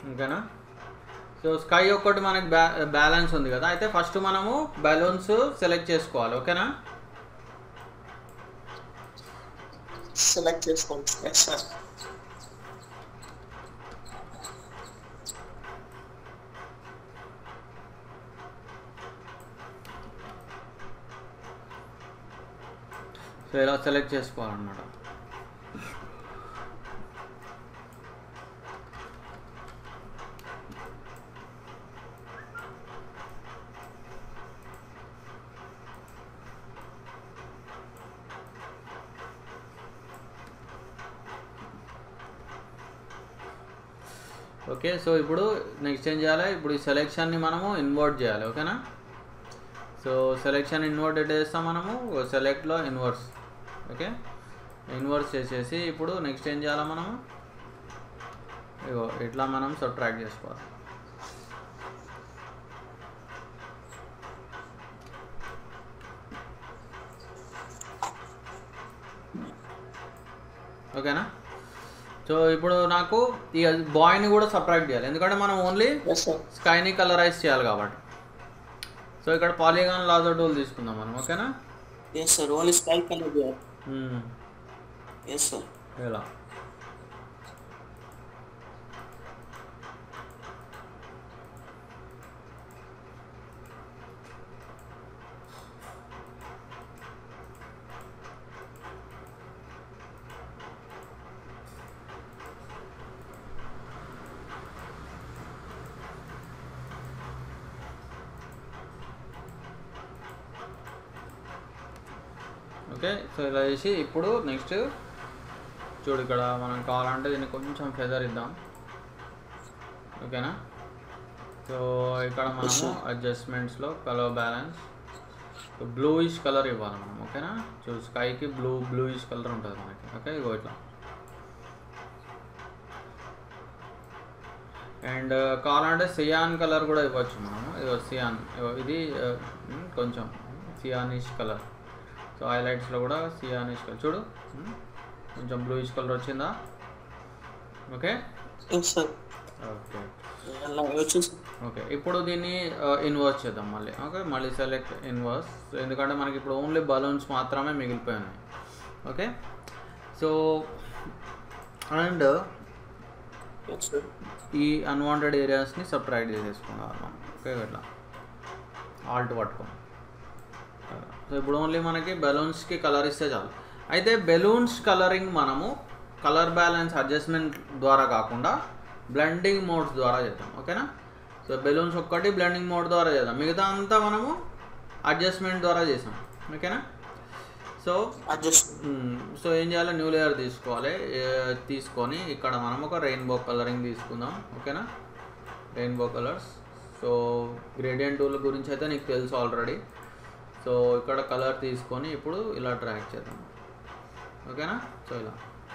ఓకేనా so sky ఒక్కటి మనకి బ్యా బ్యాలెన్స్ ఉంది కదా అయితే ఫస్ట్ మనము బలూన్స్ సెలెక్ట్ చేసుకోవాలి ఓకేనా సెలెక్ట్ చేసుకోండి ఎస్ సార్ సో ఇలా సెలెక్ట్ చేసుకోవాలన్నమాట ఓకే సో ఇప్పుడు నెక్స్ట్ ఏం చేయాలి ఇప్పుడు ఈ సెలెక్షన్ని మనము ఇన్వర్ట్ చేయాలి ఓకేనా సో సెలెక్షన్ ఇన్వర్ట్ ఎట్ చేస్తాం మనము సెలెక్ట్లో ఇన్వర్స్ ఓకే ఇన్వర్స్ చేసేసి ఇప్పుడు నెక్స్ట్ ఏం చేయాలి మనము ఇగో ఇట్లా మనం సబ్ట్రాక్ట్ చేసుకోవాలి ఓకేనా సో ఇప్పుడు నాకు ఈ బాయ్ని కూడా సబ్ట్రాక్ట్ చేయాలి ఎందుకంటే మనం ఓన్లీ ఎస్ సార్ స్కైని కలరైజ్ చేయాలి కాబట్టి సో ఇక్కడ పాలిగాన్ లాజో టూల్ తీసుకుందాం మనం ఓకేనా yes sir only sky colour చేయాలి మ్మ్. ఎస్ సార్ ఇలా ఓకే సో ఇలా చేసి ఇప్పుడు నెక్స్ట్ చూడు ఇక్కడ మనం కావాలంటే దీన్ని కొంచెం ఫెదర్ ఇద్దాం ఓకేనా సో ఇక్కడ మనము అడ్జస్ట్మెంట్స్లో కలర్ బ్యాలెన్స్ బ్లూయిష్ కలర్ ఇవ్వాలి మనం ఓకేనా చూడు స్కైకి బ్లూ బ్లూయిష్ కలర్ ఉంటుంది మనకి ఓకే ఇగో ఇట్లా అండ్ కావాలంటే సియాన్ కలర్ కూడా ఇవ్వచ్చు మనము ఇగో సియాన్ ఇగో ఇది ఆ, మ్, కొంచెం సియానిష్ కలర్ సో హైలైట్స్లో కూడా సియానిష్ కలర్ చూడు మ్, కొంచెం బ్లూయిష్ కలర్ వచ్చిందా ఓకే ఎస్ సార్ ఓకే అలా వచ్చేసి ఓకే ఇప్పుడు దీన్ని ఇన్వర్స్ చేద్దాం మళ్ళీ ఓకే మళ్ళీ సెలెక్ట్ ఇన్వర్స్ ఎందుకంటే మనకి ఇప్పుడు ఓన్లీ బలూన్స్ మాత్రమే మిగిలిపోయి ఉన్నాయి okay so and yes sir ఈ అన్వాంటెడ్ ఏరియాస్ని సబ్ట్రాక్ట్ చేసేసుకున్నాం మనం ఓకే ఇట్లా ఆల్ట్ పట్టుకోం సో ఇప్పుడు ఓన్లీ మనకి బెలూన్స్కి కలర్ ఇస్తే చాలు అయితే బెలూన్స్ కలరింగ్ మనము కలర్ బ్యాలెన్స్ అడ్జస్ట్మెంట్ ద్వారా కాకుండా బ్లెండింగ్ మోడ్స్ ద్వారా చేద్దాం ఓకేనా సో బెలూన్స్ ఒక్కటి బ్లెండింగ్ మోడ్ ద్వారా చేద్దాం మిగతా అంతా మనము అడ్జస్ట్మెంట్ ద్వారా చేసాం ఓకేనా సో అడ్జస్ట్ మ్మ్. సో ఏం చేయాలి న్యూ లేయర్ తీసుకోవాలి ఏ, తీసుకొని ఇక్కడ మనం ఒక రెయిన్బో కలరింగ్ తీసుకుందాం ఓకేనా rainbow colours so gradient tool గురించి అయితే నీకు తెలుసు ఆల్రెడీ సో ఇక్కడ కలర్ తీసుకొని ఇప్పుడు ఇలా ట్రాక్ చేద్దాం ఓకేనా సో ఇలా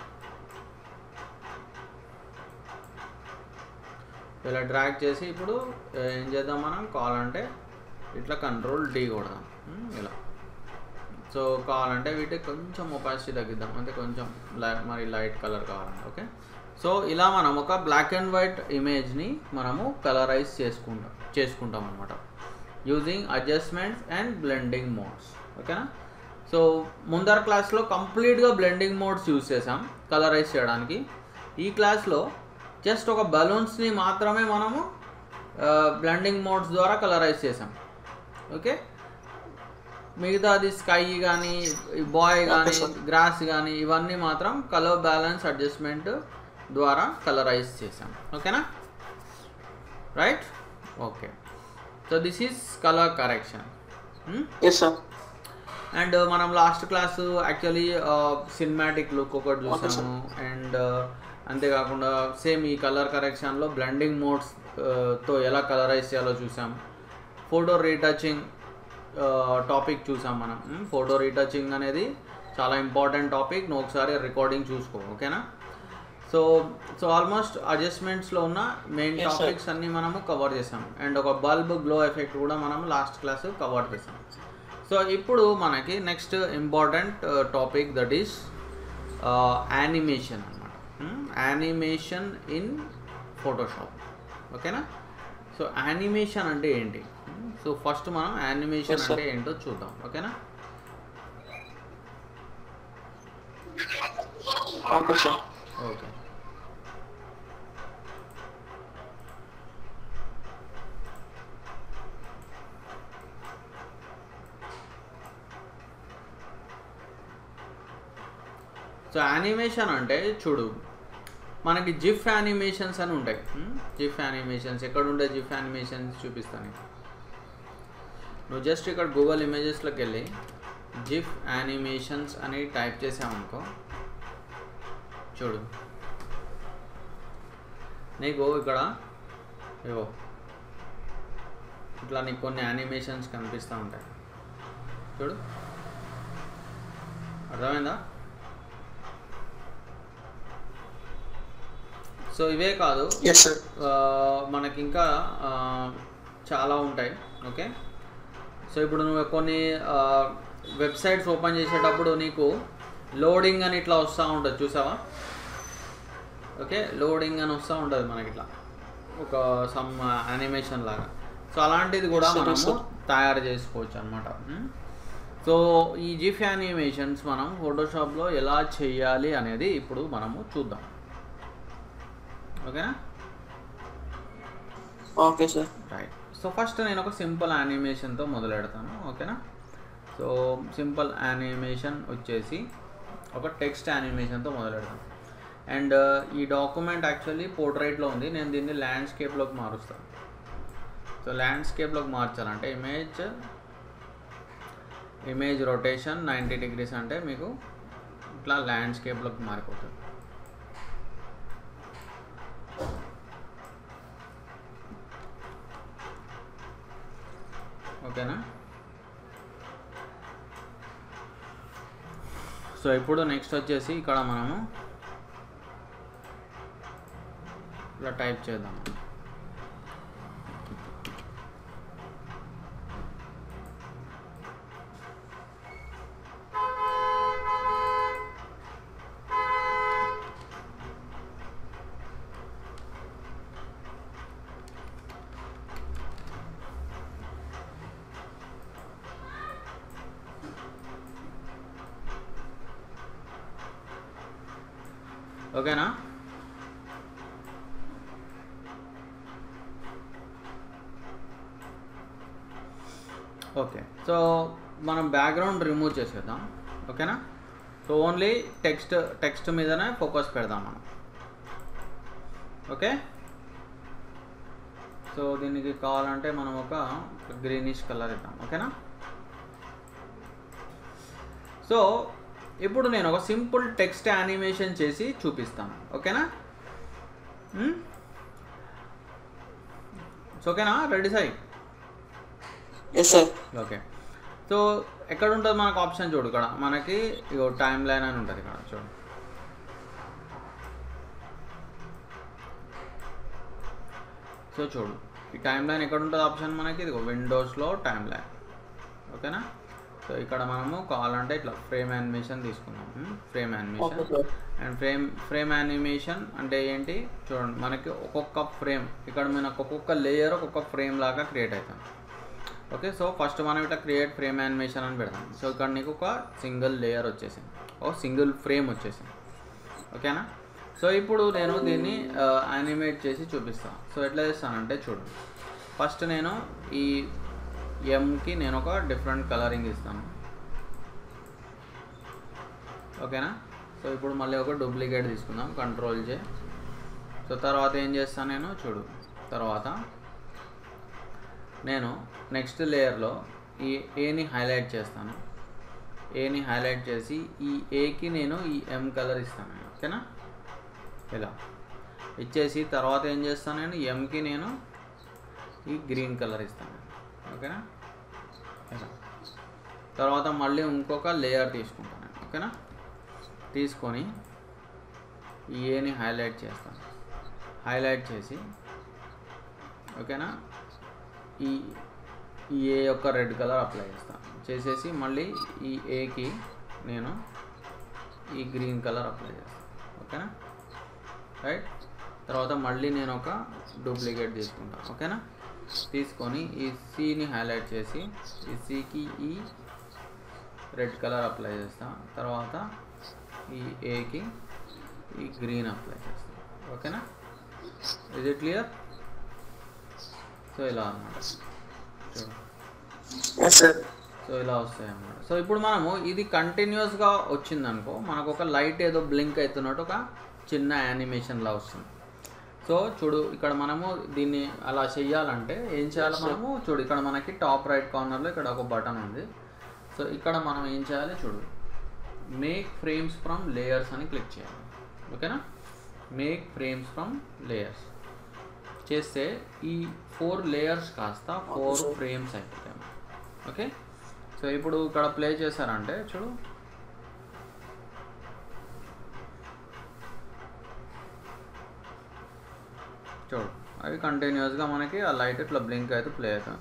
ఇలా డ్రాగ్ చేసి ఇప్పుడు ఏ, ఏం చేద్దాం మనం కావాలంటే ఇట్లా కంట్రోల్ డి కొడదాం మ్మ్, ఇలా సో కావాలంటే వీటికి కొంచెం ఒపాసిటీ తగ్గిద్దాం అంటే కొంచెం లై మరి లైట్ కలర్ కావాలంటే ఓకే సో ఇలా మనం ఒక బ్లాక్ అండ్ వైట్ ఇమేజ్ని మనము కలరైజ్ చేసుకుంటాం చేసుకుంటాం అనమాట using adjustments and blending modes ఓకేనా సో ముందర క్లాస్లో కంప్లీట్గా బ్లెండింగ్ మోడ్స్ యూజ్ చేసాం కలరైజ్ చేయడానికి ఈ క్లాస్లో జస్ట్ ఒక బలూన్స్ని మాత్రమే మనము బ్లెండింగ్ మోడ్స్ ద్వారా కలరైజ్ చేసాం ఓకే మిగతాది స్కై కానీ బాయ్ కానీ గ్రాస్ కానీ ఇవన్నీ మాత్రం కలర్ బ్యాలెన్స్ అడ్జస్ట్మెంట్ ద్వారా కలరైజ్ చేసాం ఓకేనా right okay so this is colour correction yes sir and మనం last class actually cinematic look ఒకటి చూసాము అండ్ అంతేకాకుండా సేమ్ ఈ కలర్ కరెక్షన్లో బ్లెండింగ్ మోడ్స్ తో ఎలా కలరైజ్ చేయాలో చూసాం ఫోటో రీటచింగ్ టాపిక్ చూసాం మనం ఫోటో రీటచింగ్ అనేది చాలా ఇంపార్టెంట్ టాపిక్ నువ్వు ఒకసారి రికార్డింగ్ చూసుకో ఓకేనా సో సో ఆల్మోస్ట్ అడ్జస్ట్మెంట్స్లో ఉన్న మెయిన్ Yes, sir. టాపిక్స్ అన్నీ మనము కవర్ చేసాం అండ్ ఒక బల్బ్ గ్లో ఎఫెక్ట్ కూడా మనం లాస్ట్ క్లాస్ కవర్ చేసాం సో ఇప్పుడు మనకి next important topic that is animation అనమాట యానిమేషన్ ఇన్ ఫోటోషాప్ ఓకేనా సో యానిమేషన్ అంటే ఏంటి సో ఫస్ట్ మనం యానిమేషన్ Yes, sir. అంటే ఏంటో చూద్దాం ఓకేనా okay sir okay so animation అంటే చూడు మనకి జిఫ్ యానిమేషన్స్ అని ఉంటాయి జిఫ్ యానిమేషన్స్ ఎక్కడ ఉండే జిఫ్ యానిమేషన్స్ చూపిస్తాను నీకు. నువ్వు జస్ట్ ఇక్కడ గూగుల్ ఇమేజెస్లోకి వెళ్ళి జిఫ్ యానిమేషన్స్ అని టైప్ చేసామనుకో చూడు నీకు ఇక్కడ ఇగో ఇట్లా నీకు కొన్ని యానిమేషన్స్ కనిపిస్తూ ఉంటాయి చూడు అర్థమైందా సో ఇవే కాదు ఎస్ సార్ ఆ, మనకి ఇంకా ఆ, చాలా ఉంటాయి ఓకే సో ఇప్పుడు నువ్వు కొన్ని వెబ్సైట్స్ ఓపెన్ చేసేటప్పుడు నీకు లోడింగ్ అని ఇట్లా వస్తూ ఉంటుంది చూసావా ఓకే లోడింగ్ అని వస్తూ ఉంటుంది మనకి ఇట్లా ఒక సమ్ యానిమేషన్ లాగా సో అలాంటిది కూడా Sure, మనము sir. తయారు చేసుకోవచ్చు అనమాట సో ఈ జిఫ్ యానిమేషన్స్ మనం ఫోటోషాప్లో ఎలా చేయాలి అనేది ఇప్పుడు మనము చూద్దాం ఓకేనా okay sir right so first నేను ఒక సింపుల్ యానిమేషన్తో మొదలు పెడతాను ఓకేనా సో సింపుల్ యానిమేషన్ వచ్చేసి ఒక టెక్స్ట్ యానిమేషన్తో మొదలు పెడతాను అండ్ ఈ డాక్యుమెంట్ యాక్చువల్లీ పోర్ట్రైట్లో ఉంది నేను దీన్ని ల్యాండ్స్కేప్లోకి మారుస్తాను సో ల్యాండ్స్కేప్లోకి మార్చాలంటే image image rotation ninety degrees అంటే మీకు ఇట్లా ల్యాండ్స్కేప్లోకి మారిపోతుంది ఓకేనా సో ఇప్పుడు నెక్స్ట్ వచ్చేసి ఇక్కడ మనము ఇలా టైప్ చేద్దాం ఓకేనా ఓకే సో మనం బ్యాక్గ్రౌండ్ రిమూవ్ చేసేద్దాం ఓకేనా సో ఓన్లీ టెక్స్ట్ టెక్స్ట్ మీదనే ఫోకస్ పెడదాం మనం ఓకే సో దీనికి కావాలంటే మనం ఒక గ్రీనిష్ కలర్ ఇద్దాం ఓకేనా సో ఇప్పుడు నేను ఒక సింపుల్ టెక్స్ట్ యానిమేషన్ చేసి చూపిస్తాను ఓకేనా మ్మ్? సో ఓకేనా ready Sai yes sir okay so ఎక్కడ ఉంటుంది మనకు ఆప్షన్ చూడు ఇక్కడ మనకి ఇగో టైం లైన్ అని ఉంటుంది ఇక్కడ చూడు సో చూడు ఈ టైం లైన్ ఎక్కడ ఉంటుంది ఆప్షన్ మనకి ఇదిగో విండోస్లో టైం లైన్ ఓకేనా సో ఇక్కడ మనము కావాలంటే ఇట్లా ఫ్రేమ్ యానిమేషన్ తీసుకుందాం frame okay animation sir and frame frame animation అంటే ఏంటి చూడండి మనకి ఒక్కొక్క ఫ్రేమ్ ఇక్కడ మనకు ఒక్కొక్క లేయర్ ఒక్కొక్క ఫ్రేమ్ లాగా క్రియేట్ అవుతుంది ఓకే సో ఫస్ట్ మనం ఇట్లా క్రియేట్ ఫ్రేమ్ యానిమేషన్ అని పెడతాం సో ఇక్కడ నీకు ఒక సింగిల్ లేయర్ వచ్చేసింది ఒక సింగిల్ ఫ్రేమ్ వచ్చేసింది ఓకేనా సో ఇప్పుడు నేను దీన్ని యానిమేట్ చేసి చూపిస్తాను సో ఎట్లా చేస్తానంటే చూడు ఫస్ట్ నేను ఈ ఎంకి నేను ఒక డిఫరెంట్ కలరింగ్ ఇస్తాను ఓకేనా సో ఇప్పుడు మళ్ళీ ఒక డూప్లికేట్ తీసుకుందాం కంట్రోల్ చే సో తర్వాత ఏం చేస్తాను నేను చూడు తర్వాత నేను నెక్స్ట్ లేయర్లో ఈ ఏని హైలైట్ చేస్తాను ఏని హైలైట్ చేసి ఈ ఏకి నేను ఈ ఎం కలర్ ఇస్తాను ఓకేనా ఇలా ఇచ్చేసి తర్వాత ఏం చేస్తాను నేను ఎంకి నేను ఈ గ్రీన్ కలర్ ఇస్తాను ఓకేనా ఇలా తర్వాత మళ్ళీ ఇంకొక లేయర్ తీసుకుంటాను ఓకేనా తీసుకొని ఈ ఏని హైలైట్ చేస్తాను హైలైట్ చేసి ఓకేనా ఈ ఈ ఏ యొక్క రెడ్ కలర్ అప్లై చేస్తాను చేసేసి మళ్ళీ ఈ ఏకి నేను ఈ గ్రీన్ కలర్ అప్లై చేస్తాను ఓకేనా రైట్ తర్వాత మళ్ళీ నేను ఒక డూప్లికేట్ తీసుకుంటాను ఓకేనా తీసుకొని ఈ సిని హైలైట్ చేసి ఈ సికి ఈ రెడ్ కలర్ అప్లై చేస్తా తర్వాత ఈ ఏకి ఈ గ్రీన్ అప్లై చేస్తాం ఓకేనా ఇది క్లియర్ సో ఇలా అన్నమాట చూడు Yes, sir. సో ఇలా వస్తాయి అన్నమాట సో ఇప్పుడు మనము ఇది కంటిన్యూస్గా వచ్చిందనుకో మనకు ఒక లైట్ ఏదో బ్లింక్ అవుతున్నట్టు ఒక చిన్న యానిమేషన్ లా వస్తుంది సో చూడు ఇక్కడ మనము దీన్ని అలా చెయ్యాలంటే ఏం చేయాలి మనము చూడు ఇక్కడ మనకి టాప్ రైట్ కార్నర్లో ఇక్కడ ఒక బటన్ ఉంది సో ఇక్కడ మనం ఏం చేయాలి చూడు మేక్ ఫ్రేమ్స్ ఫ్రమ్ లేయర్స్ అని క్లిక్ చేయాలి ఓకేనా మేక్ ఫ్రేమ్స్ ఫ్రమ్ లేయర్స్ చేస్తే ఈ ఫోర్ లేయర్స్ కాస్త ఫోర్ ఫ్రేమ్స్ అయిపోతాయి ఓకే సో ఇప్పుడు ఇక్కడ ప్లే చేశారంటే చూడు చూడు అవి కంటిన్యూస్గా మనకి ఆ లైట్ ఇట్లా బ్లింక్ అయితే ప్లే అవుతుంది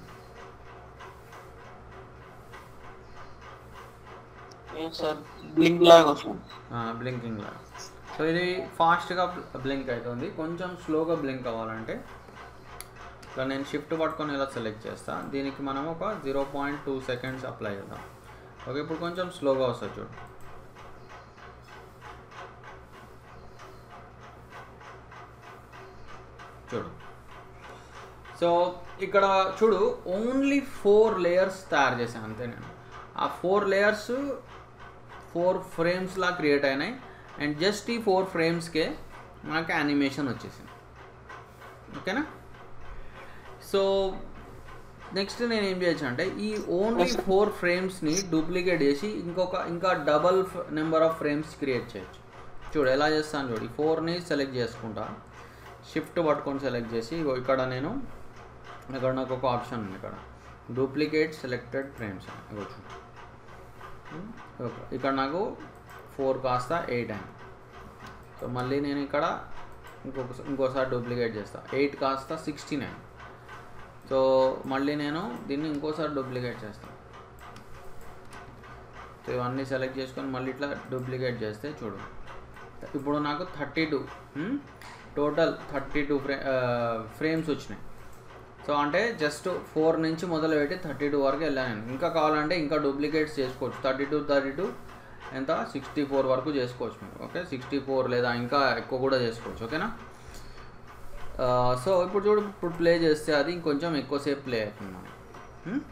Yes, sir. Blink లాగా వస్తుంది బ్లింకింగ్ లాగా సో ఇది ఫాస్ట్గా బ్లింక్ అవుతుంది కొంచెం స్లోగా బ్లింక్ అవ్వాలంటే ఇలా నేను షిఫ్ట్ పట్టుకొని ఇలా సెలెక్ట్ చేస్తా దీనికి మనం ఒక zero point two seconds apply చేద్దాం ఓకే ఇప్పుడు కొంచెం స్లోగా వస్తుంది చూడు చూడు సో ఇక్కడ చూడు ఓన్లీ ఫోర్ లేయర్స్ తయారు చేశాను అంతే నేను ఆ ఫోర్ లేయర్స్ ఫోర్ ఫ్రేమ్స్ లా క్రియేట్ అయినాయి అండ్ జస్ట్ ఈ ఫోర్ ఫ్రేమ్స్కే మనకి యానిమేషన్ వచ్చేసింది ఓకేనా సో నెక్స్ట్ నేను ఏం చేయొచ్చు అంటే ఈ ఓన్లీ ఫోర్ ఫ్రేమ్స్ని డూప్లికేట్ చేసి ఇంకొక ఇంకా double number of frames create చేయొచ్చు చూడు ఎలా చేస్తాను చూడు ఈ ఫోర్ని సెలెక్ట్ చేసుకుంటా షిఫ్ట్ పట్టుకొని సెలెక్ట్ చేసి ఇగో ఇక్కడ నేను ఇక్కడ నాకు ఒక ఆప్షన్ ఉంది ఇక్కడ డూప్లికేట్ సెలెక్టెడ్ ఫ్రేమ్స్ అని ఇగో చూడు ఓకే. ఇక్కడ నాకు ఫోర్ కాస్త ఎయిట్ అయింది సో మళ్ళీ నేను ఇక్కడ ఇంకొక ఇంకోసారి డూప్లికేట్ చేస్తా ఎయిట్ కాస్త సిక్స్టీ నైన్ సో మళ్ళీ నేను దీన్ని ఇంకోసారి డూప్లికేట్ చేస్తాను సో ఇవన్నీ సెలెక్ట్ చేసుకొని మళ్ళీ ఇట్లా డూప్లికేట్ చేస్తే చూడు ఇప్పుడు నాకు thirty two total thirty two ఫ్రే ఫ్రేమ్స్ వచ్చినాయి సో అంటే జస్ట్ ఫోర్ నుంచి మొదలు పెట్టి థర్టీ టూ వరకు వెళ్ళాను నేను ఇంకా కావాలంటే ఇంకా డూప్లికేట్స్ చేసుకోవచ్చు థర్టీ టూ థర్టీ టూ ఎంత సిక్స్టీ ఫోర్ వరకు చేసుకోవచ్చు మీరు ఓకే సిక్స్టీ ఫోర్ లేదా ఇంకా ఎక్కువ కూడా చేసుకోవచ్చు ఓకేనా ఆ, సో ఇప్పుడు చూడు ఇప్పుడు ప్లే చేస్తే అది ఇంకొంచెం ఎక్కువసేపు ప్లే అవుతుంది మనకి హ్మ్?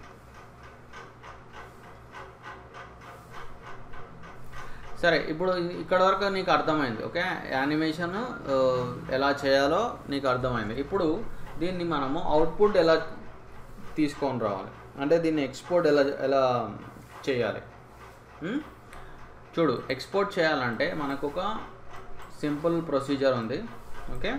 సరే ఇప్పుడు ఇక్కడ వరకు నీకు అర్థమైంది ఓకే యానిమేషన్ ఆ, ఎలా చేయాలో నీకు అర్థమైంది ఇప్పుడు దీన్ని మనము అవుట్పుట్ ఎలా తీసుకొని రావాలి అంటే దీన్ని ఎక్స్పోర్ట్ ఎలా ఎలా చేయాలి హ్మ్? చూడు ఎక్స్పోర్ట్ చేయాలంటే మనకు ఒక సింపుల్ ప్రొసీజర్ ఉంది ఓకే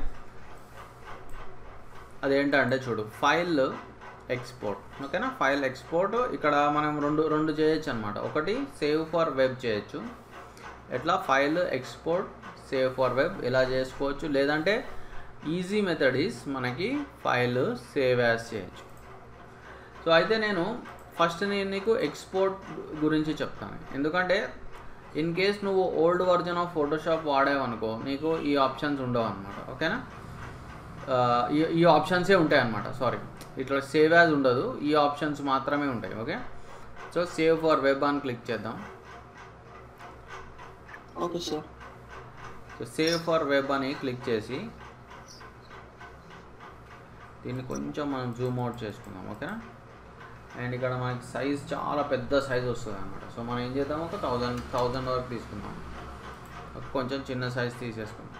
అదేంటంటే చూడు ఫైల్ ఎక్స్పోర్ట్ ఓకేనా ఫైల్ ఎక్స్పోర్ట్ ఇక్కడ మనం రెండు రెండు చేయొచ్చు అనమాట ఒకటి సేవ్ ఫర్ వెబ్ చేయొచ్చు ఎట్లా file export save for web ఇలా చేసుకోవచ్చు లేదంటే ఈజీ మెథడ్ ఈస్ మనకి ఫైల్ సేవ్ యాజ్ చేయొచ్చు సో అయితే నేను ఫస్ట్ నేను నీకు ఎక్స్పోర్ట్ గురించి చెప్తాను ఎందుకంటే ఇన్ కేస్ నువ్వు ఓల్డ్ వర్జన్ ఆఫ్ ఫోటోషాప్ వాడావనుకో నీకు ఈ ఆప్షన్స్ ఉండవు అనమాట ఓకేనా ఆ, ఈ ఈ ఆప్షన్సే ఉంటాయి అనమాట సారీ ఇట్లా సేవ్ యాజ్ ఉండదు ఈ ఆప్షన్స్ మాత్రమే ఉంటాయి okay so save for web అని క్లిక్ చేద్దాం okay sir so save for web అని క్లిక్ చేసి దీన్ని కొంచెం మనం జూమ్ అవుట్ చేసుకుందాం ఓకేనా అండ్ ఇక్కడ మనకి సైజ్ చాలా పెద్ద సైజ్ వస్తుంది అనమాట సో మనం ఏం చేద్దాం ఒక థౌజండ్ థౌజండ్ వరకు తీసుకుందాం ఒక కొంచెం చిన్న సైజ్ తీసేసుకుందాం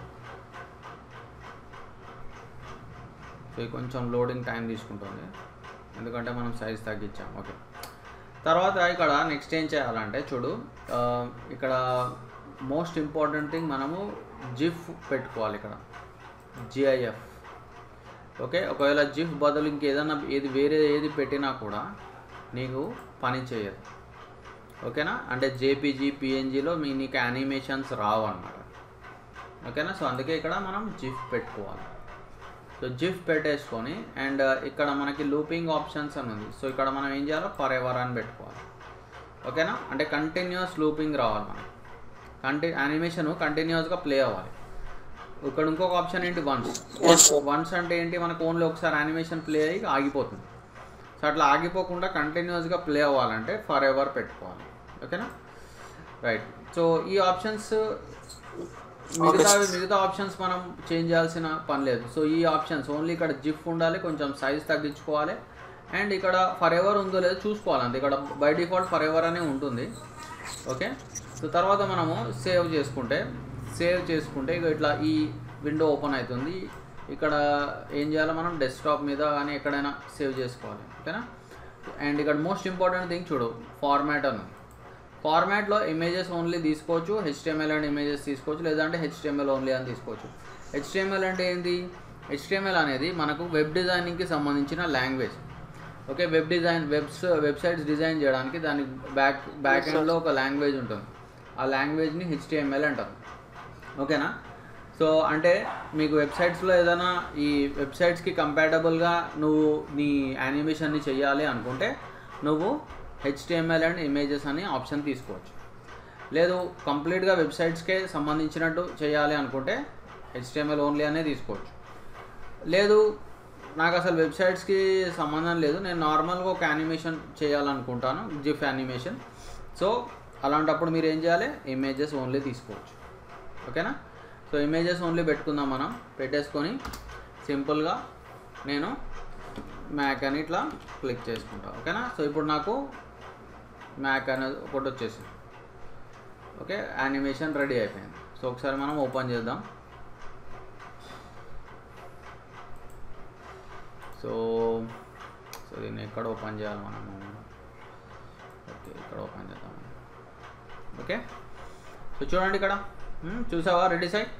సో ఇది కొంచెం లోడింగ్ టైం తీసుకుంటుంది ఎందుకంటే మనం సైజ్ తగ్గించాం ఓకే తర్వాత ఇక్కడ నెక్స్ట్ ఏం చేయాలంటే చూడు ఆ, ఇక్కడ మోస్ట్ ఇంపార్టెంట్ థింగ్ మనము జిఫ్ పెట్టుకోవాలి ఇక్కడ జిఐఎఫ్ ఓకే ఒకవేళ జిఫ్ బదులు ఇంకేదన్నా ఏది వేరే ఏది పెట్టినా కూడా నీకు పని చేయదు ఓకేనా అంటే జేపీజీ పిఎన్జిలో మీ నీకు యానిమేషన్స్ రావు అన్నమాట ఓకేనా సో అందుకే ఇక్కడ మనం జిఫ్ పెట్టుకోవాలి సో జిఫ్ పెట్టేసుకొని అండ్ ఇక్కడ మనకి లూపింగ్ ఆప్షన్స్ అని ఉంది సో ఇక్కడ మనం ఏం చేయాలో ఫర్ ఎవర్ అని పెట్టుకోవాలి ఓకేనా అంటే కంటిన్యూస్ లూపింగ్ రావాలి మనకి కంటి యానిమేషన్ కంటిన్యూస్గా ప్లే అవ్వాలి ఇక్కడ ఇంకొక ఆప్షన్ ఏంటి వన్స్ Yes, sir. వన్స్ అంటే ఏంటి మనకు ఓన్లీ ఒకసారి యానిమేషన్ ప్లే అయ్యి ఆగిపోతుంది సో అట్లా ఆగిపోకుండా కంటిన్యూస్గా ప్లే అవ్వాలంటే ఫర్ ఎవర్ పెట్టుకోవాలి ఓకేనా రైట్ సో ఈ ఆప్షన్స్ మిగతా మిగతా ఆప్షన్స్ మనం చేంజ్ చేయాల్సిన పని లేదు సో ఈ ఆప్షన్స్ ఓన్లీ ఇక్కడ జిఫ్ ఉండాలి కొంచెం సైజ్ తగ్గించుకోవాలి అండ్ ఇక్కడ ఫర్ ఎవర్ ఉందో లేదో చూసుకోవాలి అంతే ఇక్కడ బై డిఫాల్ట్ ఫర్ ఎవర్ అనే ఉంటుంది ఓకే సో తర్వాత మనము సేవ్ చేసుకుంటే సేవ్ చేసుకుంటే ఇక ఇట్లా ఈ విండో ఓపెన్ అవుతుంది ఇక్కడ ఏం చేయాలో మనం డెస్క్టాప్ మీద కానీ ఎక్కడైనా సేవ్ చేసుకోవాలి ఓకేనా అండ్ ఇక్కడ మోస్ట్ ఇంపార్టెంట్ థింగ్ చూడు ఫార్మాట్ అని ఉంది. ఫార్మాట్లో ఇమేజెస్ ఓన్లీ తీసుకోవచ్చు హెచ్టిఎంఎల్ అండ్ ఇమేజెస్ తీసుకోవచ్చు లేదంటే హెచ్టిఎంఎల్ ఓన్లీ అని తీసుకోవచ్చు హెచ్టిఎంఎల్ అంటే ఏంటి హెచ్టిఎంఎల్ అనేది మనకు వెబ్ డిజైనింగ్కి సంబంధించిన language okay web design webs websites design చేయడానికి దాని బ్యాక్ బ్యాక్ ఎండ్లో ఒక లాంగ్వేజ్ ఉంటుంది ఆ లాంగ్వేజ్ని హెచ్టిఎంఎల్ అంటారు ఓకేనా సో అంటే మీకు వెబ్సైట్స్లో ఏదైనా ఈ వెబ్సైట్స్కి కంపాటబుల్గా నువ్వు నీ యానిమేషన్ని చేయాలి అనుకుంటే నువ్వు హెచ్టిఎంఎల్ అండ్ ఇమేజెస్ అని ఆప్షన్ తీసుకోవచ్చు లేదు కంప్లీట్గా వెబ్సైట్స్కే సంబంధించినట్టు చేయాలి అనుకుంటే హెచ్టిఎంఎల్ ఓన్లీ అనే తీసుకోవచ్చు లేదు నాకు అసలు వెబ్సైట్స్కి సంబంధం లేదు నేను నార్మల్గా ఒక యానిమేషన్ చేయాలనుకుంటాను జిఫ్ యానిమేషన్ సో అలాంటప్పుడు మీరు ఏం చేయాలి ఇమేజెస్ ఓన్లీ తీసుకోవచ్చు ఓకేనా సో ఇమేజెస్ ఓన్లీ పెట్టుకుందాం మనం పెట్టేసుకొని సింపుల్గా నేను మ్యాక్ అని ఇట్లా క్లిక్ చేసుకుంటా ఓకేనా సో ఇప్పుడు నాకు మ్యాక్ అనేది ఒకటి వచ్చేసింది ఓకే యానిమేషన్ రెడీ అయిపోయింది సో ఒకసారి మనం ఓపెన్ చేద్దాం సో సో దీన్ని ఎక్కడ ఓపెన్ చేయాలి మనము ఓకే ఇక్కడ ఓపెన్ చేద్దాం ఓకే సో చూడండి ఇక్కడ హ్మ్, చూసావా ready side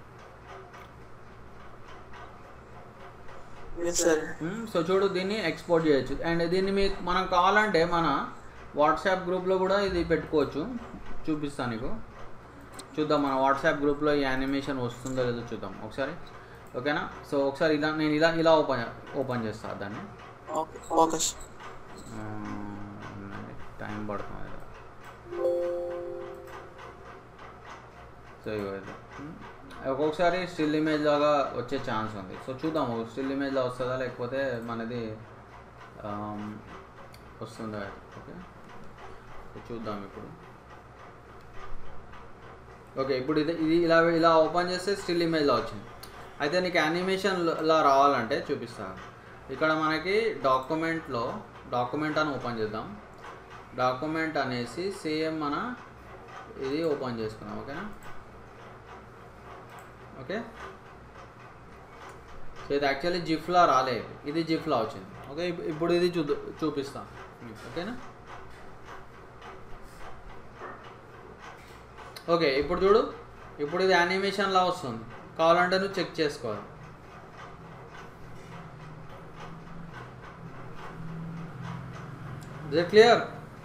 Yes, sir. So చూడు దీన్ని ఎక్స్పోర్ట్ చేయొచ్చు అండ్ దీన్ని మీకు మనం కావాలంటే మన వాట్సాప్ గ్రూప్లో కూడా ఇది పెట్టుకోవచ్చు చూపిస్తాను నీకు చూద్దాం మన వాట్సాప్ గ్రూప్లో ఈ యానిమేషన్ వస్తుందో లేదో చూద్దాం ఒకసారి ఓకేనా సో ఒకసారి ఇలా నేను ఇలా ఇలా ఓపెన్ ఓపెన్ చేస్తాను దాన్ని Okay, okay, sir. టైం పడుతుంది సో ఇగో ఇది ఉమ్, ఒక్కొక్కసారి స్టిల్ ఇమేజ్ లాగా వచ్చే ఛాన్స్ ఉంది సో చూద్దాం స్టిల్ ఇమేజ్లో వస్తుందా లేకపోతే మనది ఆమ్, వస్తుందా ఓకే సో చూద్దాం ఇప్పుడు ఓకే ఇప్పుడు ఇది ఇది ఇలా ఇలా ఓపెన్ చేస్తే స్టిల్ ఇమేజ్లో వచ్చింది అయితే నీకు యానిమేషన్ లా రావాలంటే చూపిస్తాను ఇక్కడ మనకి డాక్యుమెంట్లో డాక్యుమెంట్ అని ఓపెన్ చేద్దాం డాక్యుమెంట్ అనేసి సేమ్ మన ఇది ఓపెన్ చేసుకున్నాం ఓకేనా ఓకే సో ఇది యాక్చువల్లీ జిఫ్లా రాలేదు ఇది జిఫ్లా వచ్చింది ఓకే ఇప్- ఇప్పుడు ఇది చూ చూపిస్తాను మీకు, ఓకేనా ఓకే ఇప్పుడు చూడు ఇప్పుడు ఇది యానిమేషన్లా వస్తుంది కావాలంటే నువ్వు చెక్ చేసుకోవాలి is it clear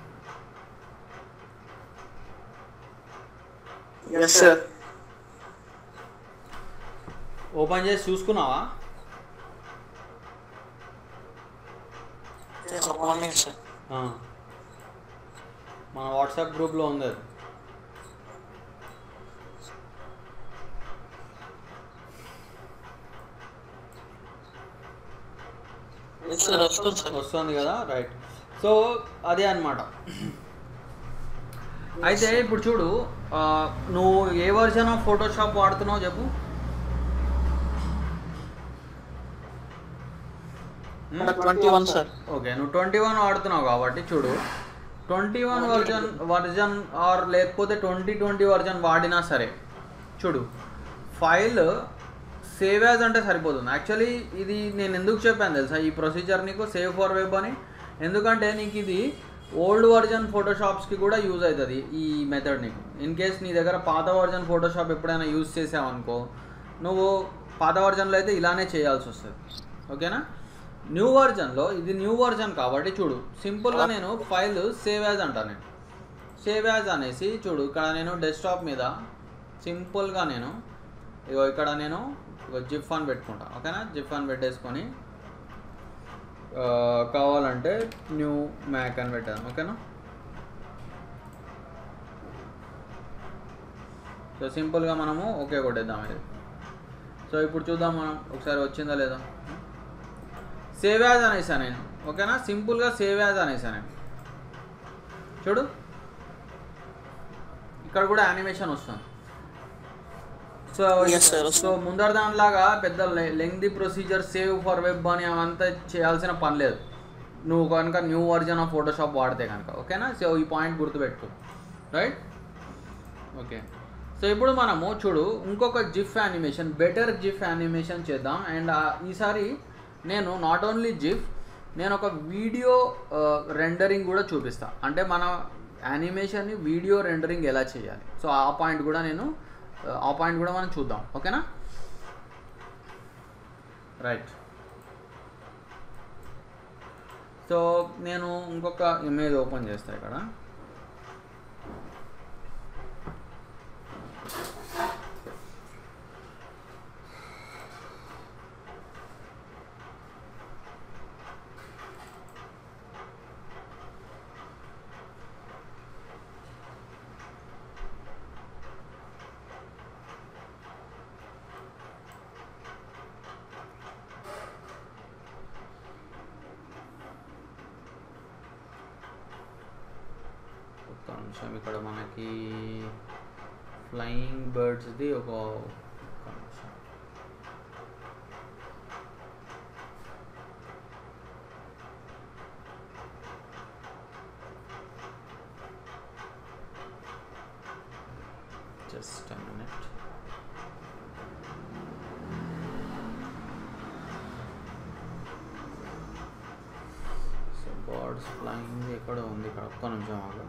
Yes, sir. Open చేసి చూసుకున్నావా Just one minute, sir. ఆ. మన వాట్సాప్ గ్రూప్లో ఉంది అది Yes, sir. వస్తుంది సార్ వస్తుంది కదా రైట్ సో అదే అన్నమాట అయితే ఇప్పుడు చూడు ఆ, నువ్వు ఏ వర్జన్ ఆఫ్ ఫోటోషాప్ వాడుతున్నావు చెప్పు ట్వంటీ వన్ సార్ ఓకే నువ్వు ట్వంటీ వన్ వాడుతున్నావు కాబట్టి చూడు twenty one version version or లేకపోతే ట్వంటీ ట్వంటీ వర్జన్ వాడినా సరే చూడు ఫైల్ సేవ్ యాజ్ అంటే సరిపోతుంది యాక్చువల్లీ ఇది నేను ఎందుకు చెప్పాను తెలుసా ఈ ప్రొసీజర్ నీకు సేవ్ ఫర్ వెబ్ అని ఎందుకంటే నీకు ఇది ఓల్డ్ వర్జన్ ఫోటోషాప్స్కి కూడా యూజ్ అవుతుంది ఈ మెథడ్ నీకు ఇన్ కేస్ నీ దగ్గర పాత వర్జన్ ఫోటోషాప్ ఎప్పుడైనా యూజ్ చేసావనుకో నువ్వు పాత వర్జన్లో అయితే ఇలానే చేయాల్సి వస్తుంది ఓకేనా న్యూ వర్జన్లో ఇది న్యూ వర్జన్ కాబట్టి చూడు సింపుల్గా నేను ఫైల్ సేవ్ యాజ్ అంటాను నేను సేవ్ యాజ్ అనేసి చూడు ఇక్కడ నేను డెస్క్టాప్ మీద సింపుల్గా నేను ఇగో ఇక్కడ నేను ఇగో జిప్ అని పెట్టుకుంటా ఓకేనా జిప్ అని పెట్టేసుకొని ఆ, కావాలంటే న్యూ మ్యాక్ అని పెట్టాను ఓకేనా సో సింపుల్గా మనము ఓకే కొట్టేద్దాం ఇది సో ఇప్పుడు చూద్దాం మనం ఒకసారి వచ్చిందా లేదా సేవ్ యాజ్ అనేసా నేను ఓకేనా సింపుల్గా సేవ్ యాజ్ అనేసా నేను చూడు ఇక్కడ కూడా యానిమేషన్ వస్తుంది సో Yes, sir. సో ముందర దానిలాగా పెద్ద lengthy procedure save for web అని అవంతా చేయాల్సిన పని లేదు నువ్వు కనుక న్యూ వర్జన్ ఆఫ్ ఫోటోషాప్ వాడితే కనుక ఓకేనా సో ఈ పాయింట్ గుర్తుపెట్టుకో రైట్ ఓకే సో ఇప్పుడు మనము చూడు ఇంకొక GIF animation better GIF animation చేద్దాం అండ్ ఈసారి నేను నాట్ ఓన్లీ జిఫ్ నేను ఒక వీడియో రెండరింగ్ కూడా చూపిస్తా అంటే మన యానిమేషన్ని వీడియో రెండరింగ్ ఎలా చేయాలి సో ఆ పాయింట్ కూడా నేను ఆ పాయింట్ కూడా మనం చూద్దాం ఓకేనా రైట్ సో నేను ఇంకొక ఇమేజ్ ఓపెన్ చేస్తా ఇక్కడ ఒక్క నిమిషం ఇక్కడ మనకి ఫ్లయింగ్ బర్డ్స్ది ఒక ఒక్క నిమిషం just minute so birds flying ఎక్కడ ఉంది ఇక్కడ ఒక్క నిమిషం ఆగు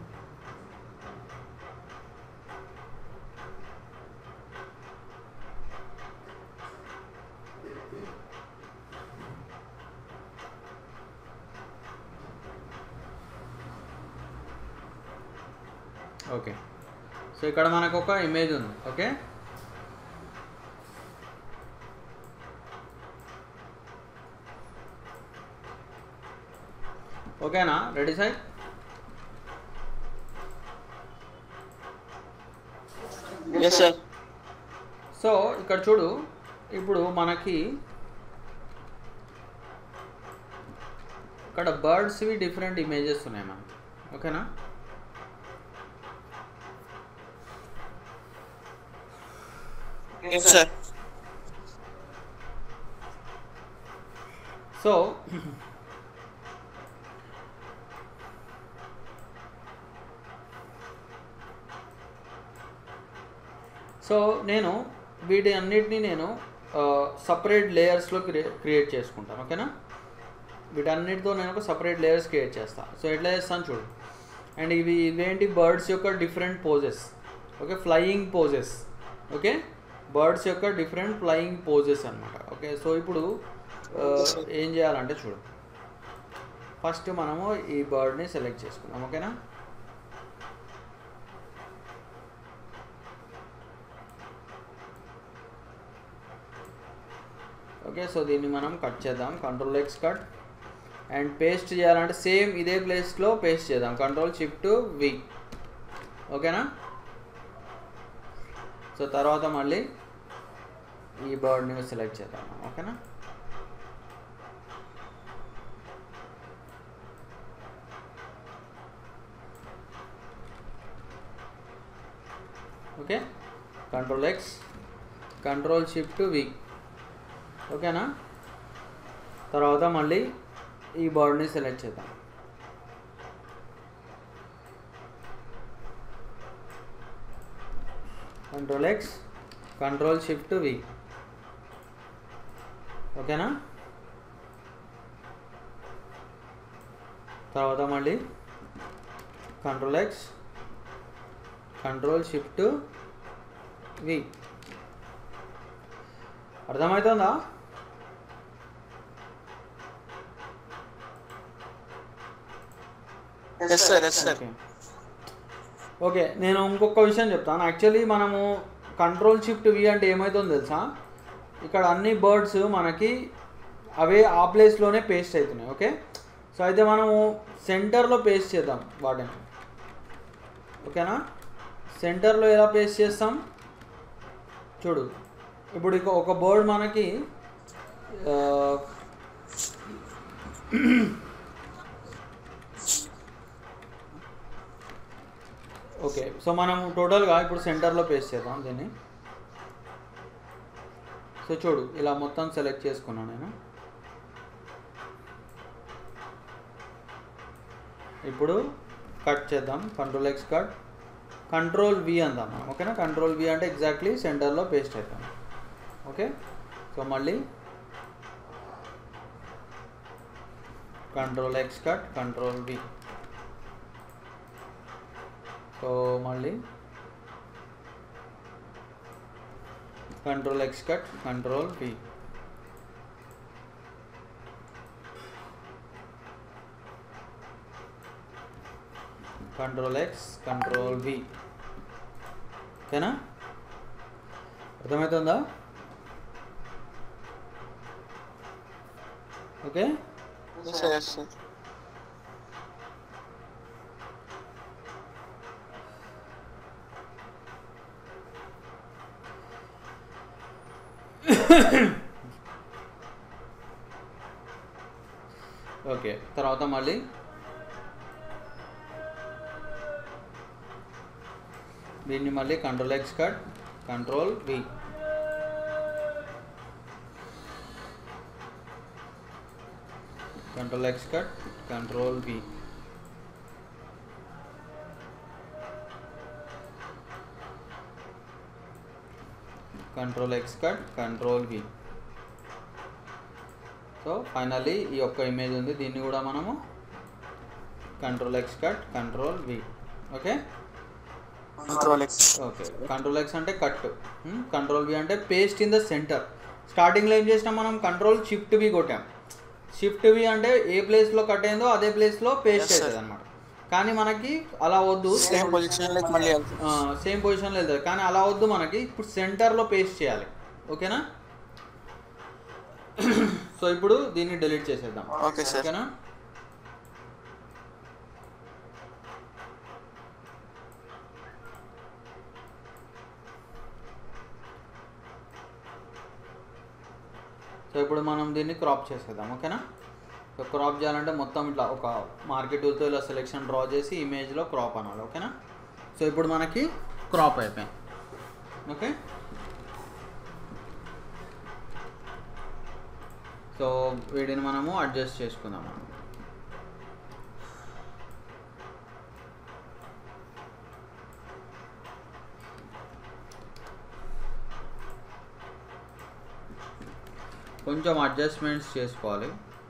ఓకే సో ఇక్కడ మనకు ఒక ఇమేజ్ ఉంది ఓకే ఓకేనా ready side yes sir so ఇక్కడ చూడు ఇప్పుడు మనకి ఇక్కడ బర్డ్స్వి డిఫరెంట్ ఇమేజెస్ ఉన్నాయి మనకి ఓకేనా ఎస్ సార్ సో సో నేను వీటి అన్నిటినీ నేను సపరేట్ లేయర్స్లో క్రియ క్రియేట్ చేసుకుంటాను ఓకేనా వీటన్నిటితో నేను ఒక సపరేట్ లేయర్స్ క్రియేట్ చేస్తాను సో ఎట్లా చేస్తాను చూడు అండ్ ఇవి ఇవేంటి బర్డ్స్ యొక్క different poses okay flying poses okay birds యొక్క డిఫరెంట్ ఫ్లయింగ్ పోజెస్ అన్నమాట ఓకే సో ఇప్పుడు ఆ, ఏం చేయాలంటే చూడు ఫస్ట్ మనము ఈ బర్డ్ని సెలెక్ట్ చేసుకుందాం ఓకేనా ఓకే సో దీన్ని మనం కట్ చేద్దాం control X cut and paste చేయాలంటే సేమ్ ఇదే ప్లేస్లో పేస్ట్ చేద్దాం కంట్రోల్ షిఫ్ట్ వి ఓకేనా సో తర్వాత మళ్ళీ ఈ బర్డ్ని సెలెక్ట్ చేద్దాం ఓకేనా okay control X control shift V ఓకేనా తర్వాత మళ్ళీ ఈ బర్డ్ని సెలెక్ట్ చేద్దాం control X control shift V ఓకేనా తర్వాత మళ్ళీ control X control shift V అర్థమవుతుందా yes sir yes sir okay okay నేను ఇంకొక విషయం చెప్తాను యాక్చువల్లీ మనము కంట్రోల్ షిఫ్ట్ వి అంటే ఏమవుతుందో తెలుసా ఇక్కడ అన్ని బర్డ్స్ మనకి అవే ఆ ప్లేస్లోనే పేస్ట్ అవుతున్నాయి ఓకే సో అయితే మనము సెంటర్లో పేస్ట్ చేద్దాం వాటిని ఓకేనా సెంటర్లో ఎలా పేస్ట్ చేస్తాం చూడు ఇప్పుడు ఇక ఒక బోర్డ్ మనకి ఆ, ఓకే సో మనం టోటల్గా ఇప్పుడు సెంటర్లో పేస్ట్ చేద్దాం దీన్ని సో చూడు ఇలా మొత్తం సెలెక్ట్ చేసుకున్నాను నేను ఇప్పుడు కట్ చేద్దాం control X cut control V అందాం మనం ఓకేనా కంట్రోల్ వి అంటే ఎగ్జాక్ట్లీ సెంటర్లో పేస్ట్ అవుతాం ఓకే సో మళ్ళీ control X cut control V so మళ్ళీ control X cut control V control X control V ఓకేనా అర్థమవుతుందా okay Yes, sir. Yes, sir. Okay తర్వాత మళ్ళీ దీన్ని మళ్ళీ control X cut control V control X cut control V control X cut control V so finally ఈ యొక్క image ఉంది దీన్ని కూడా మనము control X cut control V okay Control X. Okay control X అంటే కట్ కంట్రోల్ వి అంటే paste in the centre స్టార్టింగ్లో ఏం చేసినాం మనం కంట్రోల్ షిఫ్ట్ వి కొట్టాం షిఫ్ట్ వి అంటే ఏ ప్లేస్లో కట్ అయిందో అదే ప్లేస్లో పేస్ట్ Yes, sir. అవుతుంది అనమాట కానీ మనకి అలా వద్దు Same position like మళ్ళీ వెళ్తుంది. సేమ్ పొజిషన్లో వెళ్తుంది కానీ అలా వద్దు మనకి ఇప్పుడు సెంటర్లో పేస్ట్ చేయాలి ఓకేనా సో ఇప్పుడు దీన్ని డిలీట్ చేసేద్దాం Okay, sir. ఓకేనా సో ఇప్పుడు మనం దీన్ని క్రాప్ చేసేద్దాం ఓకేనా సో క్రాప్ చేయాలంటే మొత్తం ఇట్లా ఒక మార్కెట్ టూల్తో ఇలా సెలెక్షన్ డ్రా చేసి ఇమేజ్లో క్రాప్ అనాలి ఓకేనా సో ఇప్పుడు మనకి క్రాప్ అయిపోయింది ఓకే సో వీటిని మనము అడ్జస్ట్ చేసుకుందాం మనం కొంచెం అడ్జస్ట్మెంట్స్ చేసుకోవాలి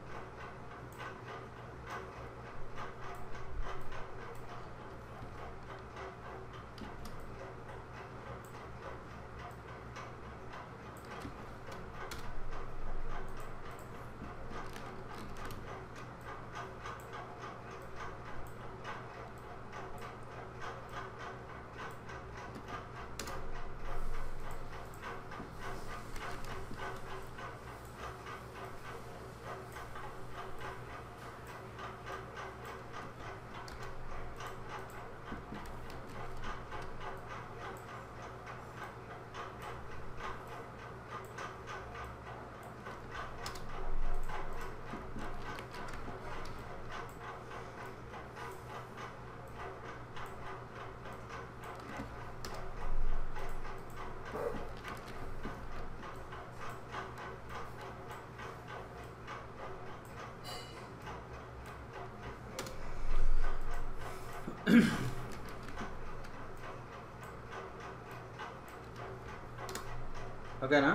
ఓకేనా